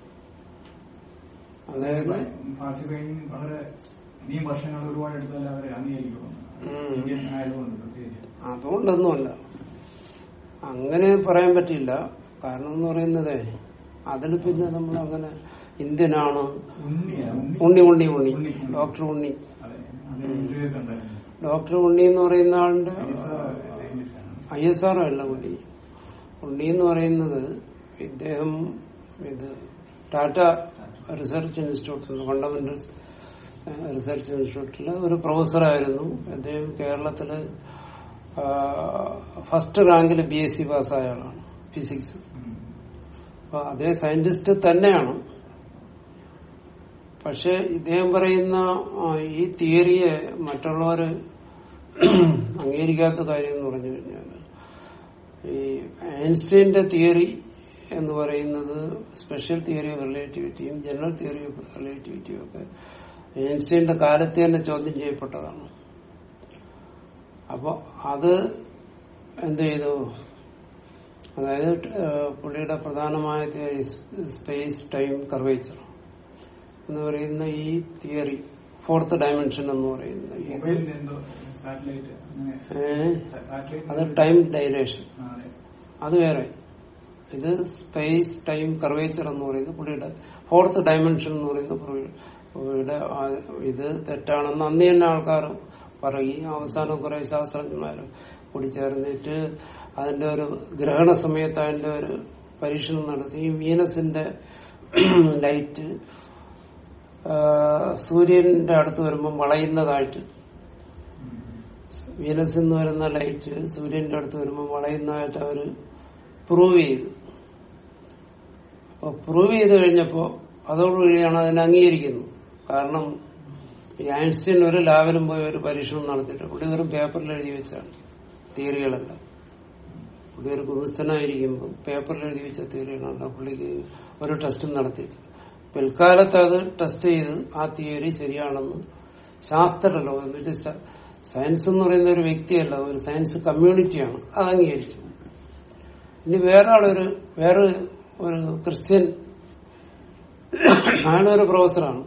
അതായത് ഫാസിഫൈങ് വളരെ ഇനിയും വർഷങ്ങൾ ഒരുപാട് എടുത്താൽ അവരെ അംഗീകരിക്കും ഉം. ഇന്ത്യൻ ആയതുകൊണ്ട് പ്രത്യേകിച്ച് അതുകൊണ്ടൊന്നുമല്ല അങ്ങനെ പറയാൻ പറ്റില്ല കാരണം എന്ന് പറയുന്നത് അതിൽ പിന്നെ നമ്മൾ അങ്ങനെ ഇന്ത്യനാണ് ഉണ്ണിയാ ഉണ്ണി ഉണ്ണി ഉണ്ണി ഉണ്ണി. ഡോക്ടർ ഉണ്ണി അതെ അത് ഇന്ത്യയിൽ കണ്ടായിരുന്നു ഡോക്ടർ ഉണ്ണി എന്ന് പറയുന്ന ആളുടെ സയന്റിസ്റ്റ് ആണ് ഐ എസ് ആർ അല്ല ഉണ്ണി ഉണ്ണി എന്ന് പറയുന്നത് ഇദ്ദേഹം ഇത് ടാറ്റ റിസർച്ച് ഇൻസ്റ്റിറ്റ്യൂട്ടിൽ ഫണ്ടമെന്റൽ റിസർച്ച് ഇൻസ്റ്റിറ്റ്യൂട്ടിലെ ഒരു പ്രൊഫസറായിരുന്നു അദ്ദേഹം കേരളത്തില് ഫസ്റ്റ് റാങ്കിൽ ബി എസ് സി പാസ്സായ ആളാണ് ഫിസിക്സ് ഉം. അപ്പൊ അതേ സയന്റിസ്റ്റ് തന്നെയാണ് പക്ഷെ ഇദ്ദേഹം പറയുന്ന ആ, ഈ തിയറിയെ മറ്റുള്ളവര് അംഗീകരിക്കാത്ത കാര്യം എന്ന് പറഞ്ഞു കഴിഞ്ഞാൽ ഈ ഐൻസ്റ്റൈന്റെ തിയറി എന്ന് പറയുന്നത് സ്പെഷ്യൽ തിയറി ഓഫ് റിലേറ്റിവിറ്റിയും ജനറൽ തിയറി ഓഫ് റിലേറ്റിവിറ്റിയും ഒക്കെ ഐൻസ്റ്റൈന്റെ കാലത്ത് തന്നെ ചോദ്യം ചെയ്യപ്പെട്ടതാണ് അപ്പൊ അത് എന്ത് ചെയ്തു അതായത് ഏഹ്, പുള്ളിയുടെ പ്രധാനമായ തിയറി സ്പേസ് ടൈം കർവേച്ചർ എന്ന് പറയുന്ന ഈ തിയറി ഫോർത്ത് ഡയമെൻഷൻ എന്ന് പറയുന്ന ഇത് മൊബൈലിന്റെ എന്തോ സാറ്റലൈറ്റ് അങ്ങനെ ഏഹ്, സാറ്റലൈറ്റ് അത് ടൈം ഡൈലേഷൻ ആ, അതെ അത് വേറെ ഇത് സ്പേസ് ടൈം കർവേച്ചർ എന്ന് പറയുന്നത് പുള്ളിയുടെ ഫോർത്ത് ഡയമെൻഷൻ എന്ന് പറയുന്ന പുള്ളി- പുള്ളിയുടെ ആ- ഇത് തെറ്റാണെന്ന് അന്ന് തന്നെ ആൾക്കാർ പറയുകയും അവസാനം കുറെ ശാസ്ത്രജ്ഞന്മാർ കൂടി ചേർന്നിട്ട് അതിന്റെ ഒരു ഗ്രഹണ സമയത്ത് അതിന്റെ ഒരു പരീക്ഷണം നടത്തി ഈ വീനസിന്റെ ലൈറ്റ് ആ, സൂര്യന്റെ അടുത്ത് വരുമ്പോൾ വളയുന്നതായിട്ട് വീനസ് എന്ന് വരുന്ന ലൈറ്റ് സൂര്യന്റെ അടുത്ത് വരുമ്പോൾ വളയുന്നതായിട്ട് അവര് പ്രൂവ് ചെയ്തു അപ്പൊ പ്രൂവ് ചെയ്ത് കഴിഞ്ഞപ്പോ അതോടുകൂടിയാണ് അതിനെ അംഗീകരിക്കുന്നത് കാരണം ഈ ഐൻസ്റ്റീൻ ഒരു ലാബിലും പോയി ഒരു പരീക്ഷണം നടത്തിയിട്ട് പുള്ളി വെറും പേപ്പറിൽ എഴുതി വെച്ചാണ് തിയറികളെല്ലാം പുള്ളി ഒരു ഗുരുസ്ഥനായിരിക്കുമ്പോൾ പേപ്പറിൽ എഴുതി വെച്ച തിയറിയാണ് പുള്ളിക്ക് ഒരു ടെസ്റ്റും നടത്തി പിൽക്കാലത്ത് അത് ടെസ്റ്റ് ചെയ്ത് ആ തിയറി ശരിയാണെന്ന് ശാസ്ത്ര ലോകം എന്ന് വെച്ചാൽ സയൻസ് എന്ന് പറയുന്ന ഒരു വ്യക്തിയല്ല ഒരു സയൻസ് കമ്മ്യൂണിറ്റിയാണ് അത് അംഗീകരിച്ചു ഇനി വേറെ ആളൊരു വേറെ ഒരു ക്രിസ്ത്യൻ അയാളൊരു പ്രൊഫസറാണ്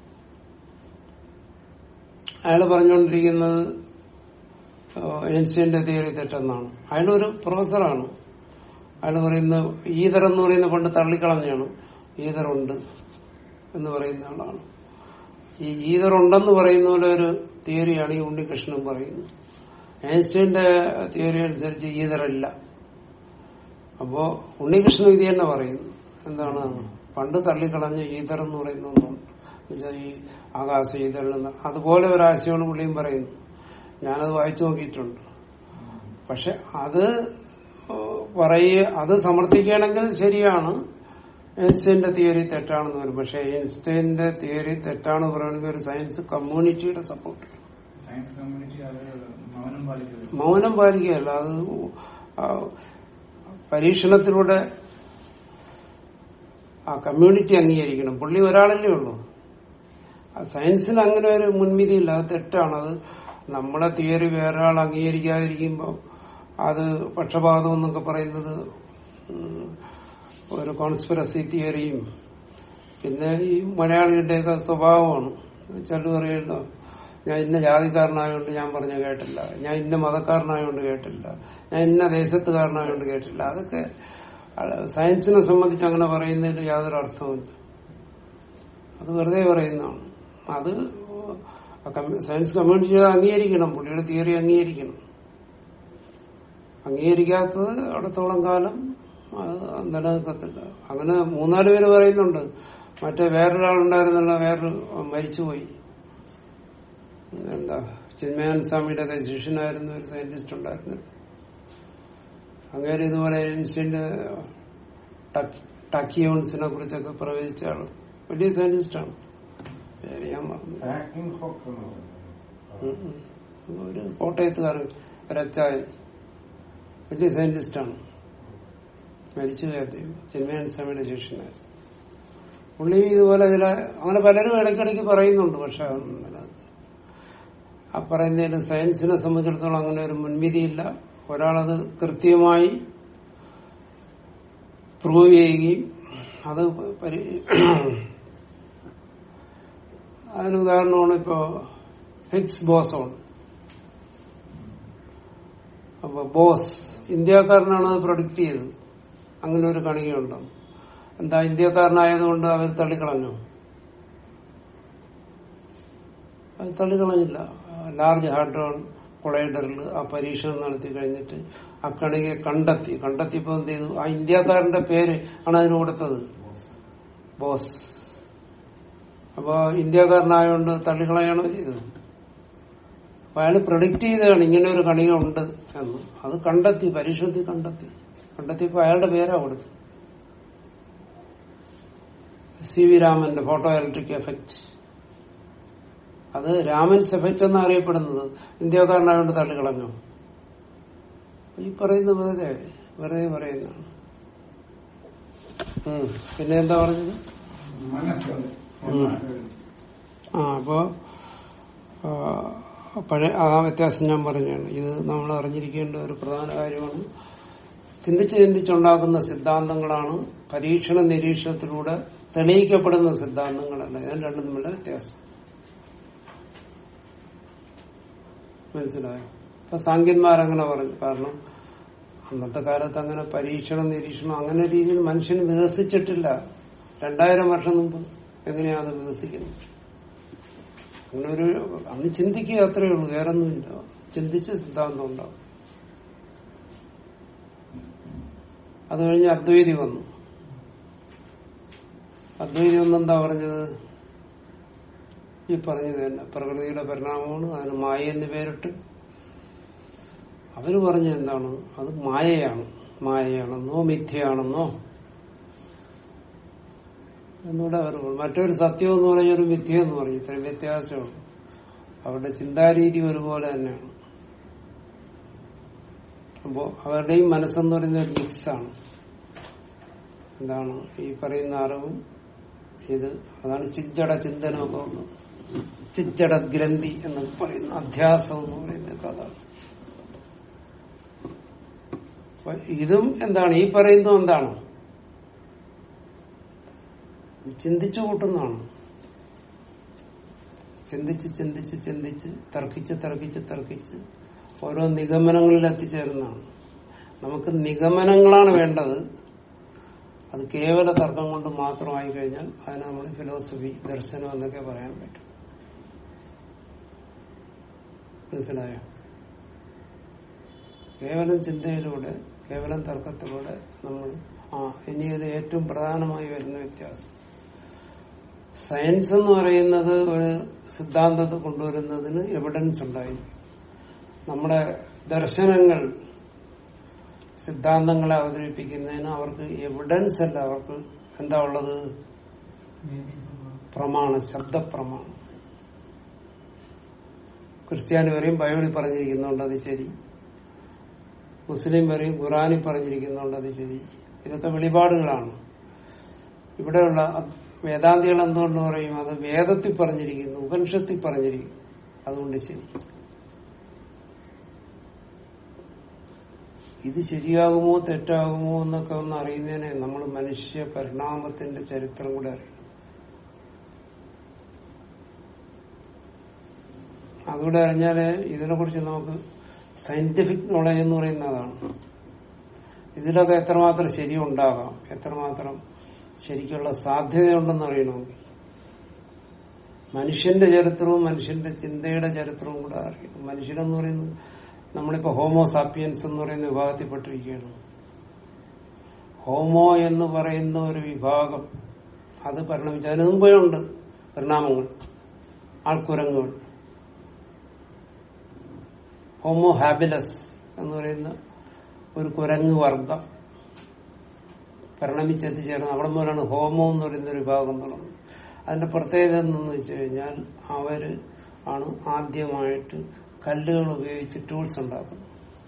അയാൾ പറഞ്ഞുകൊണ്ടിരിക്കുന്നത് എൻസിയന്റെ തിയറി തെറ്റെന്നാണ് അയാളൊരു പ്രൊഫസറാണ് അയാൾ പറയുന്ന ഈതർ എന്ന് പറയുന്ന പണ്ട് തള്ളിക്കളഞ്ഞാണ് ഈതറുണ്ട് എന്ന് പറയുന്ന ആളാണ് ഈ ഈതർ ഉണ്ടെന്ന് പറയുന്ന പോലെ ഒരു തിയറിയാണ് ഈ ഉണ്ണികൃഷ്ണൻ പറയുന്നത് ഐൻസ്റ്റൈന്റെ തിയറി അനുസരിച്ച് ഈതറല്ല അപ്പോ ഉണ്ണികൃഷ്ണൻ ഇത് തന്നെ പറയുന്നു എന്താണ് പണ്ട് തള്ളിക്കളഞ്ഞ ഈതർ എന്ന് പറയുന്ന ഒന്നുണ്ട് എന്നുവെച്ചാൽ ഈ ആകാശ ഈതറിൽ അതുപോലെ ഒരു ആശയമാണ് പുള്ളിയും പറയുന്നു ഞാനത് വായിച്ചു നോക്കിയിട്ടുണ്ട് പക്ഷെ അത് പറയുക അത് സമർത്ഥിക്കുകയാണെങ്കിൽ ശരിയാണ് ഐൻസ്റ്റൈന്റെ തിയറി തെറ്റാണെന്ന് വരും പക്ഷെ ഐൻസ്റ്റൈന്റെ തിയറി തെറ്റാണെന്ന് പറയുകയാണെങ്കിൽ ഒരു സയൻസ് കമ്മ്യൂണിറ്റിയുടെ സപ്പോർട്ട് സയൻസ് കമ്മ്യൂണിറ്റി അത് മൗനം പാലിച്ചത് മൗനം പാലിക്കുകയല്ല അത് ആ പരീക്ഷണത്തിലൂടെ ആ കമ്മ്യൂണിറ്റി അംഗീകരിക്കണം പുള്ളി ഒരാളല്ലേ ഉള്ളൂ ആ സയൻസിന് അങ്ങനെ ഒരു മുൻവിധിയില്ല അത് തെറ്റാണ് അത് നമ്മളെ തിയറി വേറെ ആൾ അംഗീകരിക്കാതിരിക്കുമ്പോൾ അത് പക്ഷപാതം എന്നൊക്കെ പറയുന്നത് ഉം, ഒരു കോൺസ്പിറസി തിയറിയും പിന്നെ ഈ മലയാളികളുടെയൊക്കെ സ്വഭാവമാണ് ചിലർ പറയുമല്ലോ ഞാൻ ഇന്ന ജാതിക്കാരനായതുകൊണ്ട് ഞാൻ പറഞ്ഞ കേട്ടില്ല ഞാൻ ഇന്ന മതക്കാരനായതുകൊണ്ട് കേട്ടില്ല ഞാൻ ഇന്ന ദേശത്തുകാരനായതുകൊണ്ട് കേട്ടില്ല അതൊക്കെ അത് സയൻസിനെ സംബന്ധിച്ച് അങ്ങനെ പറയുന്നതിൽ യാതൊരു അർത്ഥവുമില്ല അത് വെറുതെ പറയുന്നതാണ് അത് ആ കമ്മ്യൂ- സയൻസ് കമ്മ്യൂണിറ്റി അംഗീകരിക്കണം പുള്ളിയുടെ തിയറി അംഗീകരിക്കണം അംഗീകരിക്കാത്തത് അടുത്തോളം കാലം അത് നിലനിൽക്കത്തില്ല അങ്ങനെ മൂന്നാല് പേര് പറയുന്നുണ്ട് മറ്റേ വേറൊരാളുണ്ടായിരുന്നല്ലോ വേറൊരു മരിച്ചുപോയി എന്താ ചിന്മയാൻ സ്വാമിയുടെ ഒക്കെ ശിഷ്യനായിരുന്ന ഒരു സയന്റിസ്റ്റ് ഉണ്ടായിരുന്നു അങ്ങനെ ഇതുപോലെ ഐൻസ്റ്റൈന്റെ ടക്കിയോൺസിനെ കുറിച്ചൊക്കെ പ്രവചിച്ച ആള് വലിയ സയന്റിസ്റ്റാണ് പേര് ഞാൻ മറന്നു Hacking Hawk എന്ന് പറയുന്നത്. ഉം ഉം. ഒരു കോട്ടയത്തുകാരൻ ഒരച്ചായൻ വലിയ സയന്റിസ്റ്റാണ് മരിച്ചുപോയി അദ്ദേഹം ചിന്മയാൻ സ്വാമിയുടെ ശിഷ്യനായിരുന്നു പുള്ളി ഇതുപോലെ ചില അങ്ങനെ പലരും ഇടയ്ക്കിടയ്ക്ക് പറയുന്നുണ്ട് പക്ഷെ അതൊന്നും നിലനിൽക്കില്ല. ആ പറയുന്നതിന് സയൻസിനെ സംബന്ധിച്ചിടത്തോളം അങ്ങനെ ഒരു മുൻവിധിയില്ല ഒരാളത് കൃത്യമായി പ്രൂവ് ചെയ്യുകയും അത് പരി- അതിന് ഉദാഹരണമാണ് ഇപ്പോ ഹിഗ്സ് ബോസോൺ അപ്പൊ ബോസ് ഇന്ത്യക്കാരനാണ് അത് പ്രൊഡിക്ട് ചെയ്തത് അങ്ങനെ ഒരു കണികയുണ്ടോ എന്താ ഇന്ത്യക്കാരനായതുകൊണ്ട് അവർ തള്ളിക്കളഞ്ഞു അത് തള്ളിക്കളഞ്ഞില്ല ലാർജ് ഹാഡ്രോൺ കൊളൈഡറിൽ ആ പരീക്ഷണം നടത്തി കഴിഞ്ഞിട്ട് ആ കണികയെ കണ്ടെത്തി കണ്ടെത്തിയപ്പോ എന്ത് ചെയ്തു ആ ഇന്ത്യക്കാരന്റെ പേര് ആണ് അതിന് കൊടുത്തത് ബോസ് അപ്പൊ ഇന്ത്യക്കാരനായോണ്ട് തള്ളിക്കളയാണോ ചെയ്തത് അപ്പൊ അയാൾ പ്രൊഡിക്ട് ചെയ്തതാണ് ഇങ്ങനെ ഒരു കണിക ഉണ്ട് എന്ന് അത് കണ്ടെത്തി പരീക്ഷണത്തിൽ കണ്ടെത്തി കണ്ടെത്തിയപ്പോ അയാളുടെ പേരാ കൊടുത്തു സി വി രാമന്റെ ഫോട്ടോ ഇലക്ട്രിക് എഫക്ട് അത് രാമൻസ് എഫക്ട് എന്ന് അറിയപ്പെടുന്നത് ഇന്ത്യക്കാരനായോണ്ട് തള്ളിക്കളഞ്ഞു ഈ പറയുന്ന വെറുതെ വെറുതെ പറയുന്നതാണ് ഉം. പിന്നെ എന്താ പറഞ്ഞത് മനസ്സ് ഉം. ആ അപ്പോ ആ, പഴയ ആ വ്യത്യാസം ഞാൻ പറഞ്ഞാണ് ഇത് നമ്മൾ അറിഞ്ഞിരിക്കേണ്ട ഒരു പ്രധാന കാര്യമാണ് ചിന്തിച്ച് ചിന്തിച്ചുണ്ടാക്കുന്ന സിദ്ധാന്തങ്ങളാണ് പരീക്ഷണ നിരീക്ഷണത്തിലൂടെ തെളിയിക്കപ്പെടുന്ന സിദ്ധാന്തങ്ങളല്ല ഇതാണ് രണ്ടും തമ്മിലുള്ള വ്യത്യാസം മനസ്സിലായോ ഇപ്പൊ സാങ്കേന്മാരങ്ങനെ പറഞ്ഞു കാരണം അന്നത്തെ കാലത്ത് അങ്ങനെ പരീക്ഷണം നിരീക്ഷണം അങ്ങനെ രീതിയിൽ മനുഷ്യൻ വികസിച്ചിട്ടില്ല രണ്ടായിരം വർഷം മുമ്പ് എങ്ങനെയാ അത് വികസിക്കുന്നത് അങ്ങനെ ഒരു അന്ന് ചിന്തിക്കുക അത്രയേ ഉള്ളൂ വേറൊന്നുമില്ല ചിന്തിച്ച് സിദ്ധാന്തം ഉണ്ടാവും അത് കഴിഞ്ഞ് അദ്വൈതി വന്നു അദ്വൈതി ഒന്നെന്താ പറഞ്ഞത് ഈ പറഞ്ഞത് തന്നെ പ്രകൃതിയുടെ പരിണാമമാണ് അതിന് മായ എന്ന് പേരിട്ട് അവര് പറഞ്ഞ എന്താണ് അത് മായയാണ് മായയാണെന്നോ മിഥ്യയാണെന്നോ എന്നൂടെ അവർ പറഞ്ഞു. മറ്റൊരു സത്യം എന്ന് പറഞ്ഞ ഒരു മിഥ്യ എന്ന് പറഞ്ഞു ഇത്രയും വ്യത്യാസമുള്ളൂ അവരുടെ ചിന്താരീതി ഒരുപോലെ തന്നെയാണ് അപ്പോ അവരുടെയും മനസ്സെന്ന് പറയുന്ന ഒരു മിക്സാണ് എന്താണ് ഈ പറയുന്ന അറിവും ഇത് അതാണ് ചിജ്ജട ചിന്തനമൊക്കെ വന്നത് ചിജ്ജട ഗ്രന്ഥി എന്ന് പറയുന്ന അധ്യാസം എന്ന് പറയുന്ന കഥ അപ്പൊ ഇതും എന്താണ് ഈ പറയുന്നതും എന്താണ് ചിന്തിച്ചു കൂട്ടുന്നതാണ് ചിന്തിച്ച് ചിന്തിച്ച് ചിന്തിച്ച് തർക്കിച്ച് തർക്കിച്ച് തർക്കിച്ച് ഓരോ നിഗമനങ്ങളിൽ എത്തിച്ചേരുന്നതാണ് നമുക്ക് നിഗമനങ്ങളാണ് വേണ്ടത് അത് കേവല തർക്കം കൊണ്ട് മാത്രമായി കഴിഞ്ഞാൽ അതിനെ നമ്മൾ ഫിലോസഫി ദർശനം എന്നൊക്കെ പറയാൻ പറ്റും മനസ്സിലായോ കേവലം ചിന്തയിലൂടെ കേവലം തർക്കത്തിലൂടെ നമ്മൾ ആ ഇനി ഇത് ഏറ്റവും പ്രധാനമായി വരുന്ന വ്യത്യാസം സയൻസ് എന്ന് പറയുന്നത് ഒരു സിദ്ധാന്തത്തെ കൊണ്ടുവരുന്നതിന് എവിഡൻസ് ഉണ്ടായി നമ്മുടെ ദർശനങ്ങൾ സിദ്ധാന്തങ്ങളെ അവതരിപ്പിക്കുന്നതിന് അവർക്ക് എവിഡൻസ് അല്ല അവർക്ക് എന്താ ഉള്ളത് പ്രമാണം ശബ്ദപ്രമാണം ക്രിസ്ത്യാനി പറയും ബൈബിളിൽ പറഞ്ഞിരിക്കുന്നുണ്ട് അത് ശരി മുസ്ലിം പറയും ഖുറാനിൽ പറഞ്ഞിരിക്കുന്നുണ്ട് അത് ശരി ഇതൊക്കെ വെളിപാടുകളാണ് ഇവിടെയുള്ള വേദാന്തികൾ എന്തുകൊണ്ട് പറയും അത് വേദത്തിൽ പറഞ്ഞിരിക്കുന്നു ഉപനിഷത്തിൽ പറഞ്ഞിരിക്കുന്നു അതുകൊണ്ട് ശരി ഇത് ശരിയാകുമോ തെറ്റാകുമോ എന്നൊക്കെ ഒന്ന് അറിയുന്നതിനെ നമ്മൾ മനുഷ്യ പരിണാമത്തിന്റെ ചരിത്രം കൂടെ അറിയണം അതുകൂടെ അറിഞ്ഞാല് ഇതിനെ കുറിച്ച് നമുക്ക് സയന്റിഫിക് നോളജ് എന്ന് പറയുന്ന അതാണ് ഇതിലൊക്കെ എത്രമാത്രം ശരിയുണ്ടാകാം എത്രമാത്രം ശരിക്കുള്ള സാധ്യതയുണ്ടെന്ന് അറിയണമെങ്കിൽ മനുഷ്യന്റെ ചരിത്രവും മനുഷ്യന്റെ ചിന്തയുടെ ചരിത്രവും കൂടെ അറിയണം മനുഷ്യനെന്ന് പറയുന്നത് നമ്മളിപ്പോ ഹോമോ സാപ്പിയൻസ് എന്ന് പറയുന്ന വിഭാഗത്തിൽപ്പെട്ടിരിക്കുകയാണ് ഹോമോ എന്ന് പറയുന്ന ഒരു വിഭാഗം അത് പരിണമിച്ച അതിന് മുമ്പേ ഉണ്ട് പരിണാമങ്ങൾ ആൾക്കുരങ്ങുകൾ ഹോമോ ഹാബിലസ് എന്ന് പറയുന്ന ഒരു കുരങ്ങ് വർഗം പരിണമിച്ചെത്തിച്ചേർന്ന് അവിടെ മുതലാണ് ഹോമോ എന്ന് പറയുന്ന ഒരു വിഭാഗം തുടങ്ങുന്നത് അതിന്റെ പ്രത്യേകത എന്തെന്ന് വെച്ച് കഴിഞ്ഞാൽ അവര് ആണ് ആദ്യമായിട്ട് കല്ലുകൾ ഉപയോഗിച്ച് ടൂൾസ് ഉണ്ടാക്കുന്നത്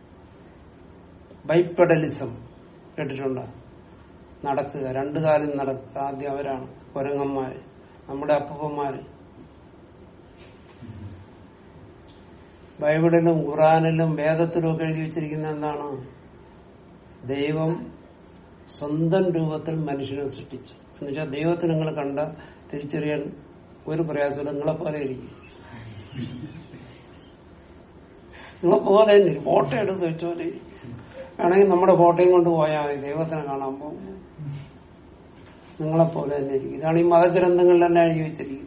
ബൈപ്പെഡലിസം കേട്ടിട്ടുണ്ടോ നടക്കുക രണ്ടു കാലം നടക്കുക ആദ്യം അവരാണ് കുരങ്ങന്മാര് നമ്മുടെ അപ്പന്മാര് ബൈബിളിലും ഖുറാനിലും വേദത്തിലും ഒക്കെ എഴുതി വെച്ചിരിക്കുന്ന എന്താണ് ദൈവം സ്വന്തം രൂപത്തിൽ മനുഷ്യനെ സൃഷ്ടിച്ചു എന്നുവെച്ചാൽ ദൈവത്തെ നിങ്ങൾ കണ്ട തിരിച്ചറിയാൻ ഒരു പ്രയാസമില്ല നിങ്ങളെ പോലെ ഇരിക്കും നിങ്ങളെ പോലെ തന്നെ ഇരിക്കും. ഫോട്ടോ എടുത്ത് വെച്ച പോലെ ഇരിക്കും. വേണമെങ്കിൽ നമ്മുടെ ഫോട്ടോയും കൊണ്ട് പോയാൽ മതി ദൈവത്തിനെ കാണാൻ പോകും നിങ്ങളെ പോലെ തന്നെ ഇരിക്കും ഇതാണ് ഈ മതഗ്രന്ഥങ്ങളിൽ തന്നെ എഴുതി വെച്ചിരിക്കുന്നത്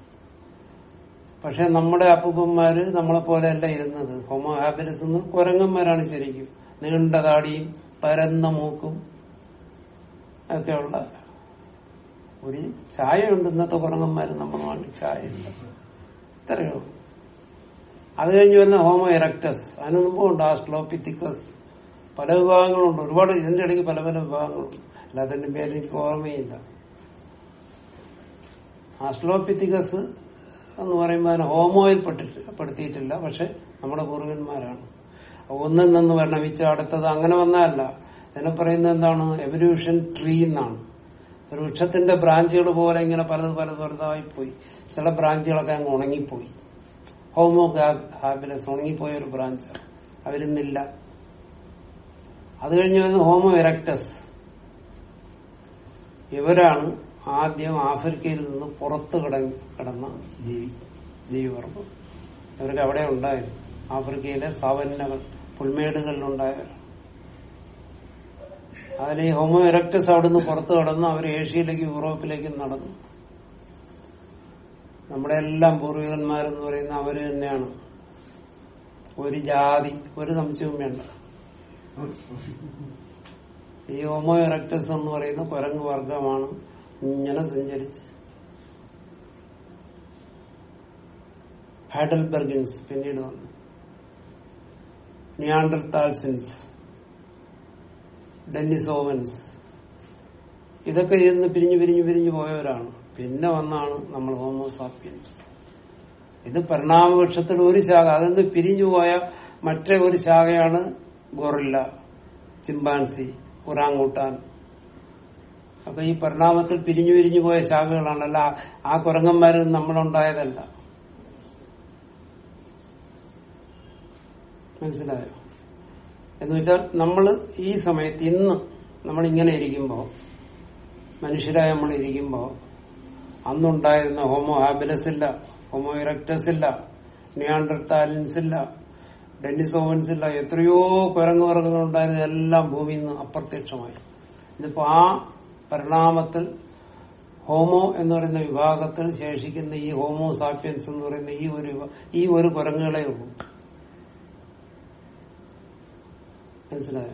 പക്ഷെ നമ്മുടെ അപ്പൂപ്പന്മാര് നമ്മളെ പോലെയല്ല ഇരുന്നത് ഹോമോ ഹാബിലസ് എന്ന് കുരങ്ങന്മാരാണ് ശരിക്കും നീണ്ട താടിയും പരന്ന മൂക്കും ഒക്കെയുള്ള ഒരു ചായ ഉണ്ട് ഇന്നത്തെ കുരങ്ങന്മാര് നമ്മുടെ നാട്ടിൽ ചായ ഇല്ല ഇത്രയോ അത് കഴിഞ്ഞ് വരുന്ന ഹോമോ ഇറക്ടസ് അതിന് മുമ്പുണ്ട് ആസ്ട്രോപിത്തിക്കസ് പല വിഭാഗങ്ങളുണ്ട് ഒരുപാട് ഇതിന്റെ ഇടയ്ക്ക് പല പല വിഭാഗങ്ങളുണ്ട് എല്ലാത്തിന്റെ പേര് എനിക്ക് ഓർമ്മയില്ല ആസ്ട്രോപിത്തിക്കസ് എന്ന് പറയുമ്പോൾ അതിനെ ഹോമോയിൽ പെട്ടിട്ട് പെടുത്തിയിട്ടില്ല പക്ഷെ നമ്മുടെ പൂർവന്മാരാണ് ഒന്നിൽ നിന്ന് പരിണമിച്ച് അടുത്തത് അങ്ങനെ വന്നതല്ല ഇതിനെ പറയുന്നത് എന്താണ് എവല്യൂഷൻ ട്രീ എന്നാണ് ഒരു വൃക്ഷത്തിന്റെ ബ്രാഞ്ചുകൾ പോലെ ഇങ്ങനെ പലത് പലത് പലതായി പോയി ചില ബ്രാഞ്ചുകളൊക്കെ അങ്ങ് ഉണങ്ങിപ്പോയി ഹോമോ ഹാബിലസ് ഉണങ്ങിപ്പോയ ഒരു ബ്രാഞ്ച് അവരിന്നില്ല അത് കഴിഞ്ഞ് വരുന്ന ഹോമോ ഇറക്ടസ് ഇവരാണ് ആദ്യം ആഫ്രിക്കയിൽ നിന്ന് പുറത്ത് കിട- കിടന്ന ജീവി ജീവിവർഗം ഇവർക്ക് അവിടെ ഉണ്ടായിരുന്നു ആഫ്രിക്കയിലെ സവന്നകൾ പുൽമേടുകളിലുണ്ടായവരാണ് അതിൽ ഈ ഹോമോ ഇറക്ടസ് അവിടുന്ന് പുറത്ത് കടന്ന് അവർ ഏഷ്യയിലേക്കും യൂറോപ്പിലേക്കും നടന്നു നമ്മുടെ എല്ലാം പൂർവികന്മാരെന്ന് പറയുന്ന അവര് തന്നെയാണ് ഒരു ജാതി ഒരു സംശയവും വേണ്ട ഈ ഹോമോ ഇറക്ടസ് എന്ന് പറയുന്ന കുരങ്ങ് വർഗമാണ് ഇങ്ങനെ സഞ്ചരിച്ച് ഹാഡൽബർഗിൻസ് പിന്നീട് വന്നു നിയാണ്ടർ താൽസിൻസ് ഡെന്നിസോവൻസ് ഇതൊക്കെ ഇരുന്ന് പിരിഞ്ഞു പിരിഞ്ഞു പിരിഞ്ഞു പോയവരാണ് പിന്നെ വന്നാണ് നമ്മൾ ഹോമോസാപ്പിയൻസ് ഇത് പരിണാമവൃക്ഷത്തിൽ ഒരു ശാഖ അതിന്ന് പിരിഞ്ഞു പോയ മറ്റേ ഒരു ശാഖയാണ് ഗോറില്ല ചിമ്പാൻസി ഉറാങ്ങൂട്ടാൻ അപ്പൊ ഈ പരിണാമത്തിൽ പിരിഞ്ഞു പിരിഞ്ഞു പോയ ശാഖകളാണല്ല ആ കുരങ്ങന്മാരിൽ നമ്മളുണ്ടായതല്ല മനസ്സിലായോ എന്ന് വെച്ചാൽ നമ്മൾ ഈ സമയത്ത് ഇന്ന് നമ്മൾ ഇങ്ങനെ ഇരിക്കുമ്പോ മനുഷ്യരായി നമ്മൾ ഇരിക്കുമ്പോ അന്നുണ്ടായിരുന്ന ഹോമോ ഹാബിലസ് ഇല്ല ഹോമോ ഇറക്ടസ് ഇല്ല നിയാണ്ടർത്താലിൻസ് ഇല്ല ഡെന്നിസോവൻസ് ഇല്ല എത്രയോ കുരങ്ങ് വർഗ്ഗങ്ങൾ ഉണ്ടായിരുന്ന എല്ലാം ഭൂമിയിൽ നിന്ന് അപ്രത്യക്ഷമായി ഇതിപ്പോ ആ പരിണാമത്തിൽ ഹോമോ എന്ന് പറയുന്ന വിഭാഗത്തിൽ ശേഷിക്കുന്ന ഈ ഹോമോ സാപ്പിയൻസ് എന്ന് പറയുന്ന ഈ ഒരു വിഭ- ഈ ഒരു കുരങ്ങുകളെ ഉള്ളൂ മനസ്സിലായോ